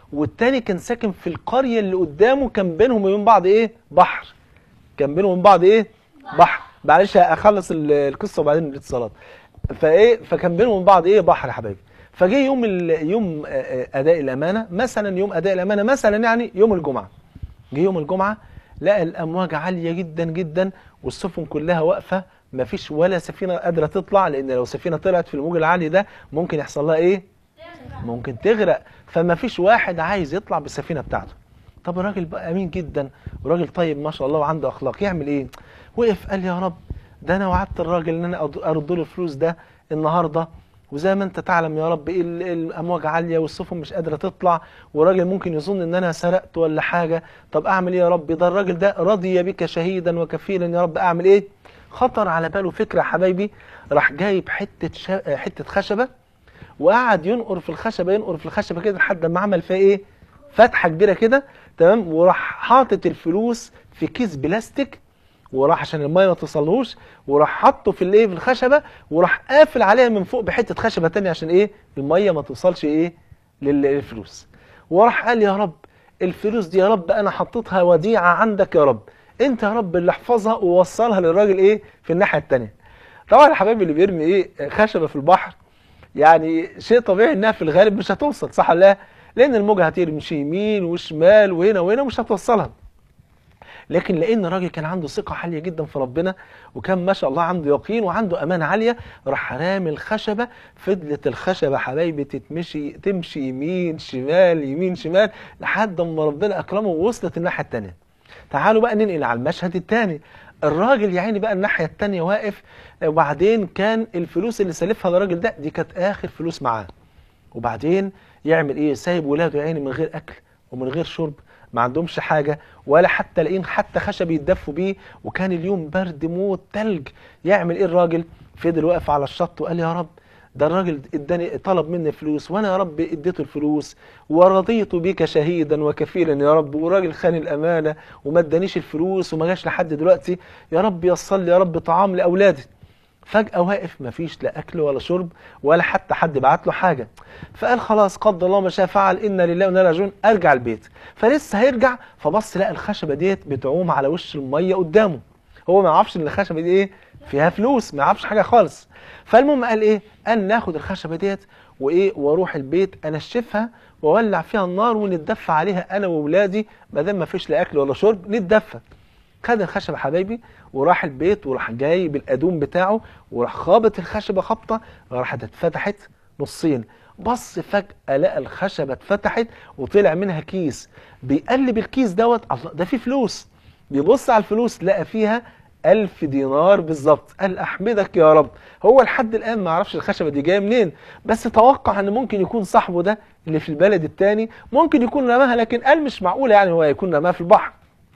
والتاني كان ساكن في القريه اللي قدامه كان بينهم وبين بعض ايه بحر كان بينهم وبين بعض ايه بحر معلش اخلص ال- القصه وبعدين الاتصالات فايه فكان بينهم وبين بعض ايه بحر يا حبايبي فجه يوم ال- يوم آه، آه، اداء الامانه مثلا يوم اداء الامانه مثلا يعني يوم الجمعه جه يوم الجمعه لقى الامواج عاليه جدا جدا والسفن كلها واقفه مفيش ولا سفينه قادره تطلع لان لو سفينه طلعت في الموج العالي ده ممكن يحصل لها ايه ممكن تغرق فما فيش واحد عايز يطلع بالسفينه بتاعته طب الراجل بقى امين جدا وراجل طيب ما شاء الله وعنده اخلاق يعمل ايه وقف قال يا رب ده انا وعدت الراجل ان انا أد- ارد له الفلوس ده النهارده وزي ما انت تعلم يا رب ايه ال- الامواج عاليه والسفن مش قادره تطلع وراجل ممكن يظن ان انا سرقت ولا حاجه طب اعمل ايه يا رب ده الراجل ده رضي بك شهيدا وكفيلا يا رب اعمل ايه خطر على باله فكره يا حبايبي راح جايب حته شا... حته خشبه وقعد ينقر في الخشبه ينقر في الخشبه كده لحد ما عمل فيها ايه فتحه كبيره كده تمام وراح حاطط الفلوس في كيس بلاستيك وراح عشان الميه ما توصلهوش وراح حاطه في الايه في الخشبه وراح قافل عليها من فوق بحته خشبه تانية عشان ايه الميه ما توصلش ايه لل- للفلوس وراح قال يا رب الفلوس دي يا رب انا حطيتها وديعه عندك يا رب انت يا رب اللي احفظها ووصلها للراجل ايه في الناحيه التانية طبعا يا حبايبي اللي بيرمي ايه خشبه في البحر يعني شيء طبيعي انها في الغالب مش هتوصل صح ولا لا لان الموجه هترمي يمين وشمال وهنا وهنا مش هتوصلها لكن لان الراجل كان عنده ثقه عاليه جدا في ربنا وكان ما شاء الله عنده يقين وعنده امانه عاليه راح رامي الخشبه فضلت الخشبه حبايبي تتمشي تمشي يمين شمال يمين شمال لحد ما ربنا اكرمه ووصلت الناحيه الثانيه تعالوا بقى ننقل على المشهد الثاني الراجل يا عيني بقى الناحيه الثانيه واقف وبعدين كان الفلوس اللي سالفها الراجل ده دي كانت اخر فلوس معاه وبعدين يعمل ايه سايب ولاده يا عيني من غير اكل ومن غير شرب ما عندهمش حاجه ولا حتى لاقيين حتى خشب يتدفوا بيه وكان اليوم برد موت تلج يعمل ايه الراجل فضل واقف على الشط وقال يا رب ده الراجل اداني طلب مني فلوس وانا يا رب اديته الفلوس ورضيت بك شهيدا وكفيلا يا رب والراجل خان الامانه وما ادانيش الفلوس وما جاش لحد دلوقتي يا رب يصل لي يا رب طعام لاولادي فجأة واقف مفيش لا أكل ولا شرب ولا حتى حد بعت له حاجة فقال خلاص قدر الله ما شاء فعل إنا لله وإنا إليه راجعون أرجع البيت فلسه هيرجع فبص لقى الخشبة ديت بتعوم على وش المية قدامه هو ما يعرفش إن الخشبة دي إيه فيها فلوس ما يعرفش حاجة خالص فالمهم قال إيه قال ناخد الخشبة ديت وإيه وأروح البيت أنشفها وأولع فيها النار ونتدفى عليها أنا وأولادي ما دام ما فيش لا أكل ولا شرب نتدفى خد الخشبة حبايبي وراح البيت وراح جاي بالأدوم بتاعه وراح خابط الخشبة خبطة راحت اتفتحت نصين بص فجأة لقى الخشبة اتفتحت وطلع منها كيس بيقلب الكيس دوت الله ده فيه فلوس بيبص على الفلوس لقى فيها ألف دينار بالظبط قال أحمدك يا رب هو لحد الآن ما عرفش الخشبة دي جاية منين بس توقع أن ممكن يكون صاحبه ده اللي في البلد التاني ممكن يكون رماها لكن قال مش معقولة يعني هو يكون رماها في البحر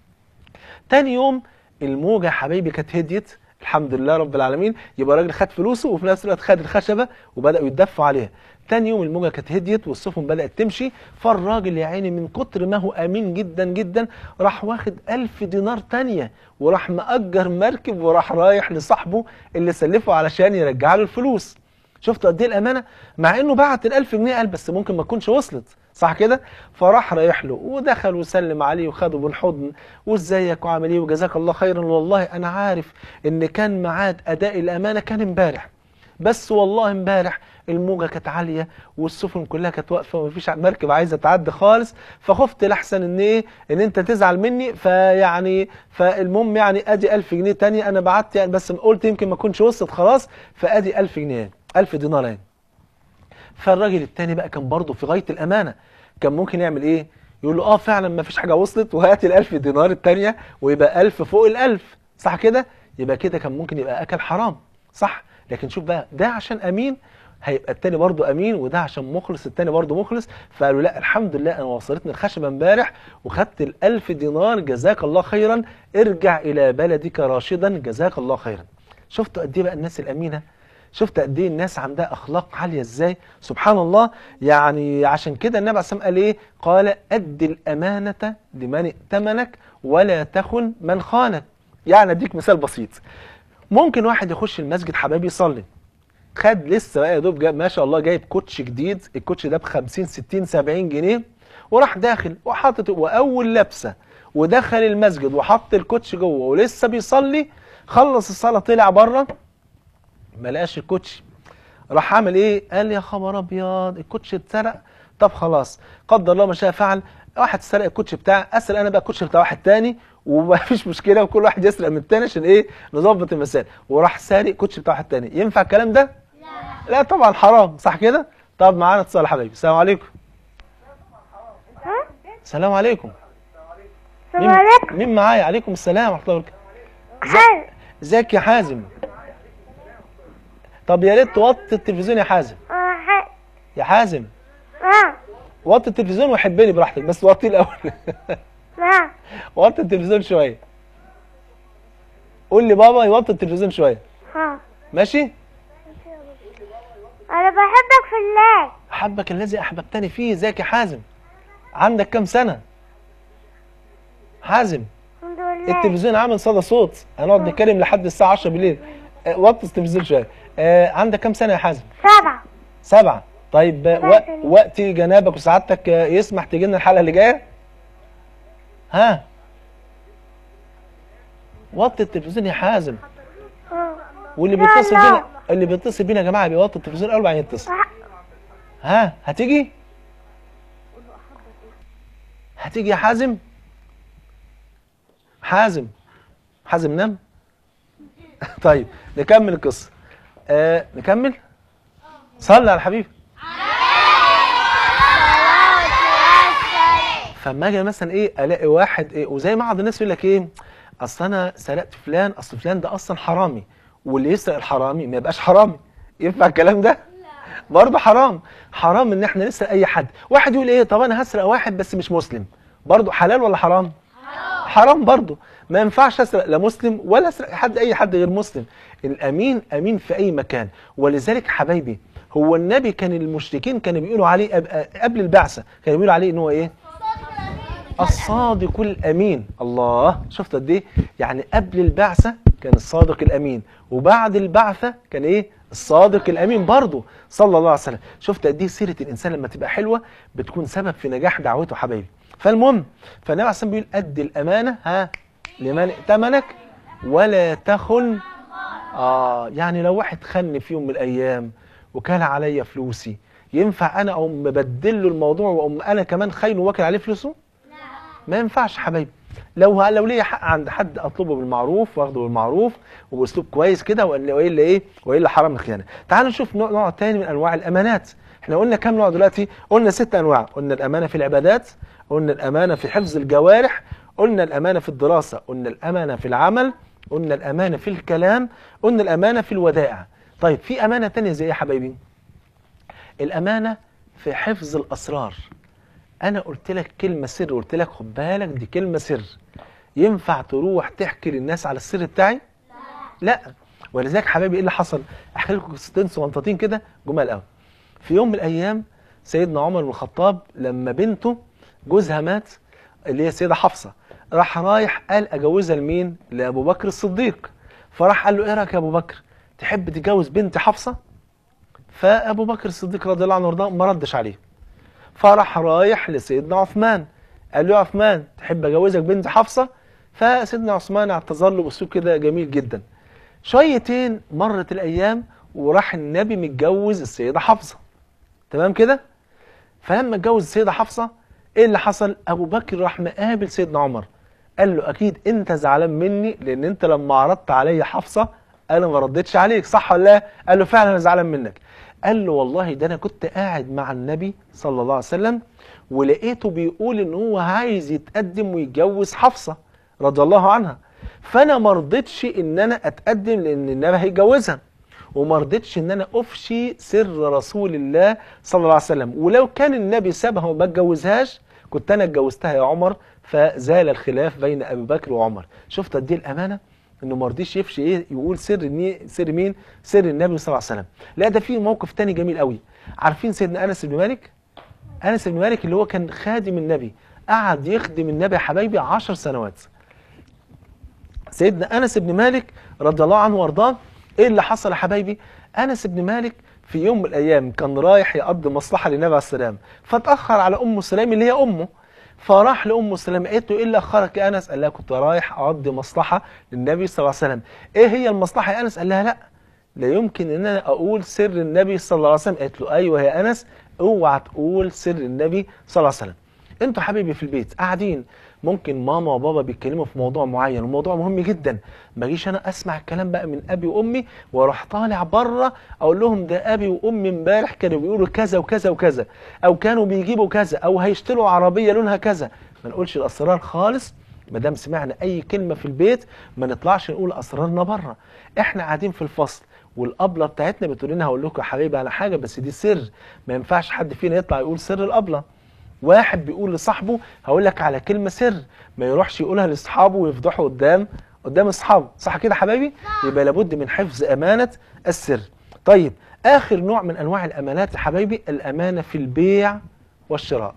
تاني يوم الموجة يا حبايبي كانت هديت الحمد لله رب العالمين يبقى الراجل خد فلوسه وفي نفس الوقت خد الخشبة وبدأوا يتدفوا عليها تاني يوم الموجة كانت هديت والسفن بدأت تمشي فالراجل يا عيني من كتر ما هو أمين جدا جدا راح واخد ألف دينار تانية وراح مأجر مركب وراح رايح لصاحبه اللي سلفه علشان يرجع له الفلوس شفتوا قد ايه الامانه مع انه بعت ال1000 جنيه قال بس ممكن ما تكونش وصلت صح كده فراح رايح له ودخل وسلم عليه وخده بالحضن وازيك وعامل ايه وجزاك الله خيرا والله انا عارف ان كان ميعاد اداء الامانه كان امبارح بس والله امبارح الموجه كانت عاليه والسفن كلها كانت واقفه ومفيش مركب عايزه تعدي خالص فخفت لحسن ان ايه ان انت تزعل مني فيعني فالمهم يعني ادي 1000 جنيه تاني انا بعت يعني بس قلت يمكن ما كنتش وصلت خلاص فادي 1000 جنيه 1000 دينار يعني فالراجل التاني بقى كان برضه في غايه الامانه كان ممكن يعمل ايه يقول له اه فعلا ما فيش حاجه وصلت وهات ال1000 دينار التانيه ويبقى 1000 فوق ال1000 صح كده يبقى كده كان ممكن يبقى اكل حرام صح لكن شوف بقى ده عشان امين هيبقى التاني برضه امين وده عشان مخلص التاني برضه مخلص فقالوا لا الحمد لله انا وصلتني الخشبه امبارح وخدت الألف دينار جزاك الله خيرا ارجع الى بلدك راشدا جزاك الله خيرا شفتوا قد ايه بقى الناس الامينه شفت قد ايه الناس عندها اخلاق عاليه ازاي سبحان الله يعني عشان كده النبي عليه الصلاه والسلام قال ايه قال ادي الامانه لمن ائتمنك ولا تخن من خانك يعني اديك مثال بسيط ممكن واحد يخش المسجد حبايبي يصلي خد لسه بقى يا دوب جاب ما شاء الله جايب كوتش جديد الكوتش ده ب 50 60 70 جنيه وراح داخل وحاطط واول لبسه ودخل المسجد وحط الكوتش جوه ولسه بيصلي خلص الصلاه طلع بره ما لقاش الكوتش راح عامل ايه قال لي يا خبر ابيض الكوتش اتسرق طب خلاص قدر الله ما شاء فعل واحد سرق الكوتش بتاعي اسال انا بقى الكوتش بتاع واحد تاني وما فيش مشكله وكل واحد يسرق من التاني عشان ايه نظبط المسائل وراح سارق الكوتش بتاع واحد تاني ينفع الكلام ده لا لا طبعا حرام صح كده طب معانا اتصال يا حبايبي السلام عليكم السلام عليكم السلام مين- عليكم مين معايا عليكم السلام ورحمه الله وبركاته حازم ازيك يا حازم طب يا ريت توطي التلفزيون يا حازم اه ح- يا حازم اه وطي التلفزيون وحبني براحتك بس وطيه الاول اه وطي التلفزيون شويه قول لي بابا يوطي التلفزيون شويه اه ماشي انا بحبك في الله احبك الذي احببتني فيه ازيك يا حازم عندك كام سنه حازم الحمد لله التلفزيون عامل صدى صوت هنقعد نتكلم لحد الساعه 10 بالليل آه، وطي التلفزيون شويه آه، عندك كام سنه يا حازم سبعة سبعة طيب آه، سبعة وق- سنين. وقت جنابك وسعادتك آه، يسمح تيجي لنا الحلقه اللي جايه ها وطي التلفزيون يا حازم اه واللي يا بيتصل الله. بينا اللي بيتصل بينا يا جماعه بيوطي التلفزيون الاول وبعدين يتصل ها هتيجي هتيجي يا حازم حازم حازم نام طيب نكمل القصه آه نكمل صلي على الحبيب فما اجي مثلا ايه الاقي واحد ايه وزي ما بعض الناس يقول لك ايه اصل انا سرقت فلان اصل فلان ده اصلا حرامي واللي يسرق الحرامي ما يبقاش حرامي ينفع الكلام ده برضه حرام حرام ان احنا نسرق اي حد واحد يقول ايه طب انا هسرق واحد بس مش مسلم برضه حلال ولا حرام حرام برضه ما ينفعش اسرق لا مسلم ولا اسرق حد اي حد غير مسلم الامين امين في اي مكان ولذلك حبايبي هو النبي كان المشركين كانوا بيقولوا عليه أب- قبل البعثه كانوا بيقولوا عليه ان هو ايه الصادق الامين الله شفت قد ايه يعني قبل البعثه كان الصادق الامين وبعد البعثه كان ايه الصادق الامين برضه صلى الله عليه وسلم شفت قد ايه سيره الانسان لما تبقى حلوه بتكون سبب في نجاح دعوته حبايبي فالمهم فالنبي عليه الصلاه والسلام بيقول ادي الامانه ها لمن ائتمنك ولا تخن اه يعني لو واحد خن في يوم من الايام وكان عليا فلوسي ينفع انا اقوم مبدل له الموضوع واقوم انا كمان خاينه واكل عليه فلوسه ما ينفعش حبايبي لو لو ليا حق عند حد اطلبه بالمعروف واخده بالمعروف وباسلوب كويس كده والا والا ايه والا حرام الخيانه تعالوا نشوف نوع, نوع تاني من انواع الامانات احنا قلنا كام نوع دلوقتي قلنا ست انواع قلنا الامانه في العبادات قلنا الامانه في حفظ الجوارح قلنا الامانه في الدراسه قلنا الامانه في العمل قلنا الامانه في الكلام قلنا الامانه في الودائع طيب في امانه تانية زي ايه يا حبايبي الامانه في حفظ الاسرار انا قلت لك كلمه سر قلت لك خد بالك دي كلمه سر ينفع تروح تحكي للناس على السر بتاعي لا ولذلك حبايبي ايه اللي حصل احكي لكم قصتين صغنطتين كده جمال قوي في يوم من الايام سيدنا عمر بن الخطاب لما بنته جوزها مات اللي هي السيده حفصه راح رايح قال اجوزها لمين لابو بكر الصديق فراح قال له ايه رايك يا ابو بكر تحب تتجوز بنت حفصه فابو بكر الصديق رضي الله عنه وارضاه ما ردش عليه فراح رايح لسيدنا عثمان قال له يا عثمان تحب اجوزك بنت حفصه فسيدنا عثمان اعتذر له باسلوب كده جميل جدا شويتين مرت الايام وراح النبي متجوز السيده حفصه تمام كده فلما اتجوز السيده حفصه ايه اللي حصل ابو بكر راح مقابل سيدنا عمر قال له اكيد انت زعلان مني لان انت لما عرضت عليا حفصه انا ما ردتش عليك صح ولا لا قال له فعلا انا زعلان منك قال له والله ده انا كنت قاعد مع النبي صلى الله عليه وسلم ولقيته بيقول ان هو عايز يتقدم ويتجوز حفصه رضي الله عنها فانا ما رضيتش ان انا اتقدم لان النبي هيجوزها وما رضيتش ان انا افشي سر رسول الله صلى الله عليه وسلم ولو كان النبي سابها وما اتجوزهاش كنت انا اتجوزتها يا عمر فزال الخلاف بين ابي بكر وعمر شفت قد ايه الامانه انه ما رضيش يفشي ايه يقول سر مين سر مين سر النبي صلى الله عليه وسلم لا ده في موقف تاني جميل قوي عارفين سيدنا انس بن مالك انس بن مالك اللي هو كان خادم النبي قعد يخدم النبي يا حبايبي 10 سنوات سيدنا انس بن مالك رضي الله عنه وارضاه ايه اللي حصل يا حبايبي انس بن مالك في يوم من الايام كان رايح يقضي مصلحه للنبي عليه السلام فتاخر على ام سليم اللي هي امه فراح لام سليم قالت له ايه اللي اخرك يا انس قال لها كنت رايح اقضي مصلحه للنبي صلى الله عليه وسلم ايه هي المصلحه يا انس قال لها لا لا يمكن ان انا اقول سر النبي صلى الله عليه وسلم قالت له ايوه يا انس اوعى تقول سر النبي صلى الله عليه وسلم انتوا حبيبي في البيت قاعدين ممكن ماما وبابا بيتكلموا في موضوع معين وموضوع مهم جدا ما اجيش انا اسمع الكلام بقى من ابي وامي واروح طالع بره اقول لهم ده ابي وامي امبارح كانوا بيقولوا كذا وكذا وكذا او كانوا بيجيبوا كذا او هيشتروا عربيه لونها كذا ما نقولش الاسرار خالص ما دام سمعنا اي كلمه في البيت ما نطلعش نقول اسرارنا بره احنا قاعدين في الفصل والابله بتاعتنا بتقول لنا هقول لكم يا حبايبي على حاجه بس دي سر ما ينفعش حد فينا يطلع يقول سر الابله واحد بيقول لصاحبه هقول لك على كلمه سر ما يروحش يقولها لاصحابه ويفضحه قدام قدام اصحابه صح كده يا حبايبي يبقى لابد من حفظ امانه السر طيب اخر نوع من انواع الامانات يا حبايبي الامانه في البيع والشراء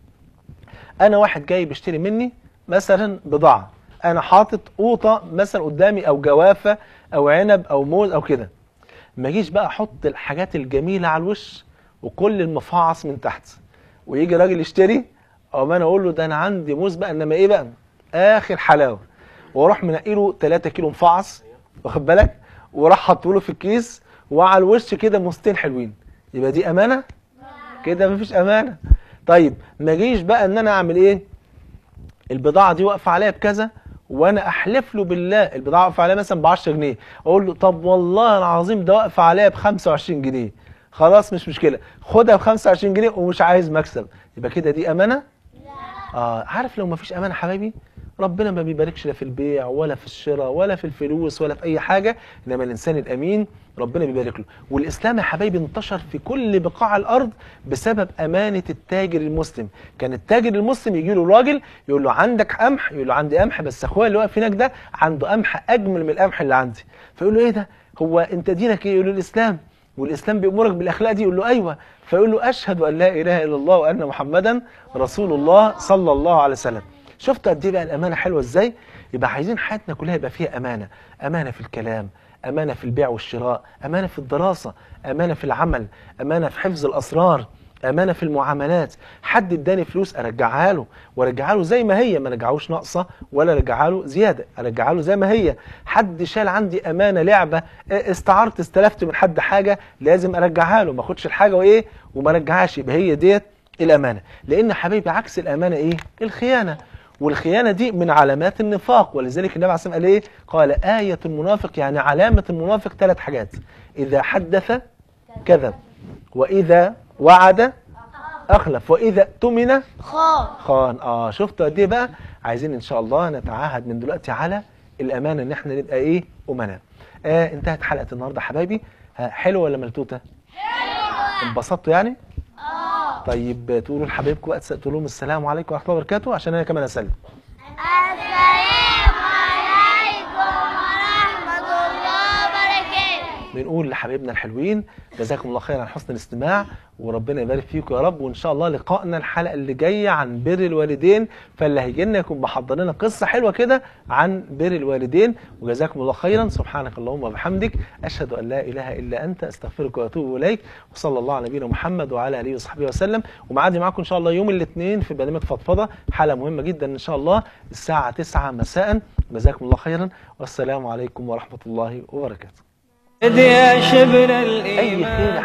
انا واحد جاي بيشتري مني مثلا بضاعه انا حاطط قوطه مثلا قدامي او جوافه او عنب او موز او كده ما اجيش بقى احط الحاجات الجميله على الوش وكل المفعص من تحت ويجي راجل يشتري او ما انا اقول له ده انا عندي موز بقى انما ايه بقى اخر حلاوه واروح منقي له 3 كيلو مفعص واخد بالك وراح حاطه له في الكيس وعلى الوش كده موزتين حلوين يبقى دي امانه كده مفيش امانه طيب ما اجيش بقى ان انا اعمل ايه البضاعه دي واقفه عليا بكذا وانا احلف له بالله البضاعه واقفه عليا مثلا ب 10 جنيه اقول له طب والله العظيم ده واقفه عليا ب 25 جنيه خلاص مش مشكله خدها ب 25 جنيه ومش عايز مكسب يبقى كده دي امانه اه عارف لو ما فيش امانه حبايبي ربنا ما بيباركش لا في البيع ولا في الشراء ولا في الفلوس ولا في اي حاجه انما الانسان الامين ربنا بيبارك له والاسلام يا حبايبي انتشر في كل بقاع الارض بسبب امانه التاجر المسلم كان التاجر المسلم يجي له راجل يقول له عندك قمح يقول له عندي قمح بس اخويا اللي واقف هناك ده عنده قمح اجمل من القمح اللي عندي فيقول له ايه ده هو انت دينك ايه يقول له الاسلام والاسلام بيامرك بالاخلاق دي يقول له ايوه فيقول له اشهد ان لا اله الا الله وان محمدا رسول الله صلى الله عليه وسلم شفت قد ايه بقى الامانه حلوه ازاي يبقى عايزين حياتنا كلها يبقى فيها امانه امانه في الكلام امانه في البيع والشراء امانه في الدراسه امانه في العمل امانه في حفظ الاسرار امانه في المعاملات حد اداني فلوس ارجعها له وارجعها له زي ما هي ما رجعوش ناقصه ولا ارجعها له زياده ارجعها له زي ما هي حد شال عندي امانه لعبه استعرت استلفت من حد حاجه لازم ارجعها له ما اخدش الحاجه وايه وما ارجعهاش يبقى هي ديت الامانه لان حبيبي عكس الامانه ايه الخيانه والخيانه دي من علامات النفاق ولذلك النبي عليه الصلاه والسلام قال ايه قال ايه المنافق يعني علامه المنافق ثلاث حاجات اذا حدث كذب واذا وعد اخلف واذا اؤتمن خان خان اه شفتوا قد ايه بقى عايزين ان شاء الله نتعاهد من دلوقتي على الامانه ان احنا نبقى ايه امناء آه انتهت حلقه النهارده حبايبي ها حلوه ولا ملتوته حلوه انبسطتوا يعني اه طيب تقولوا لحبايبكم بقى تقولوا لهم السلام عليكم ورحمه الله وبركاته عشان انا كمان اسلم السلام عليكم ورحمة الله وبركاته بنقول لحبايبنا الحلوين جزاكم الله خير عن حسن الاستماع وربنا يبارك فيكم يا رب وان شاء الله لقائنا الحلقه اللي جايه عن بر الوالدين فاللي هيجي لنا يكون محضر لنا قصه حلوه كده عن بر الوالدين وجزاكم الله خيرا سبحانك اللهم وبحمدك اشهد ان لا اله الا انت استغفرك واتوب اليك وصلى الله على نبينا محمد وعلى اله وصحبه وسلم ومعادي معاكم ان شاء الله يوم الاثنين في برنامج فضفضه حلقه مهمه جدا ان شاء الله الساعه 9 مساء جزاكم الله خيرا والسلام عليكم ورحمه الله وبركاته يا شبل اي الإيمان خير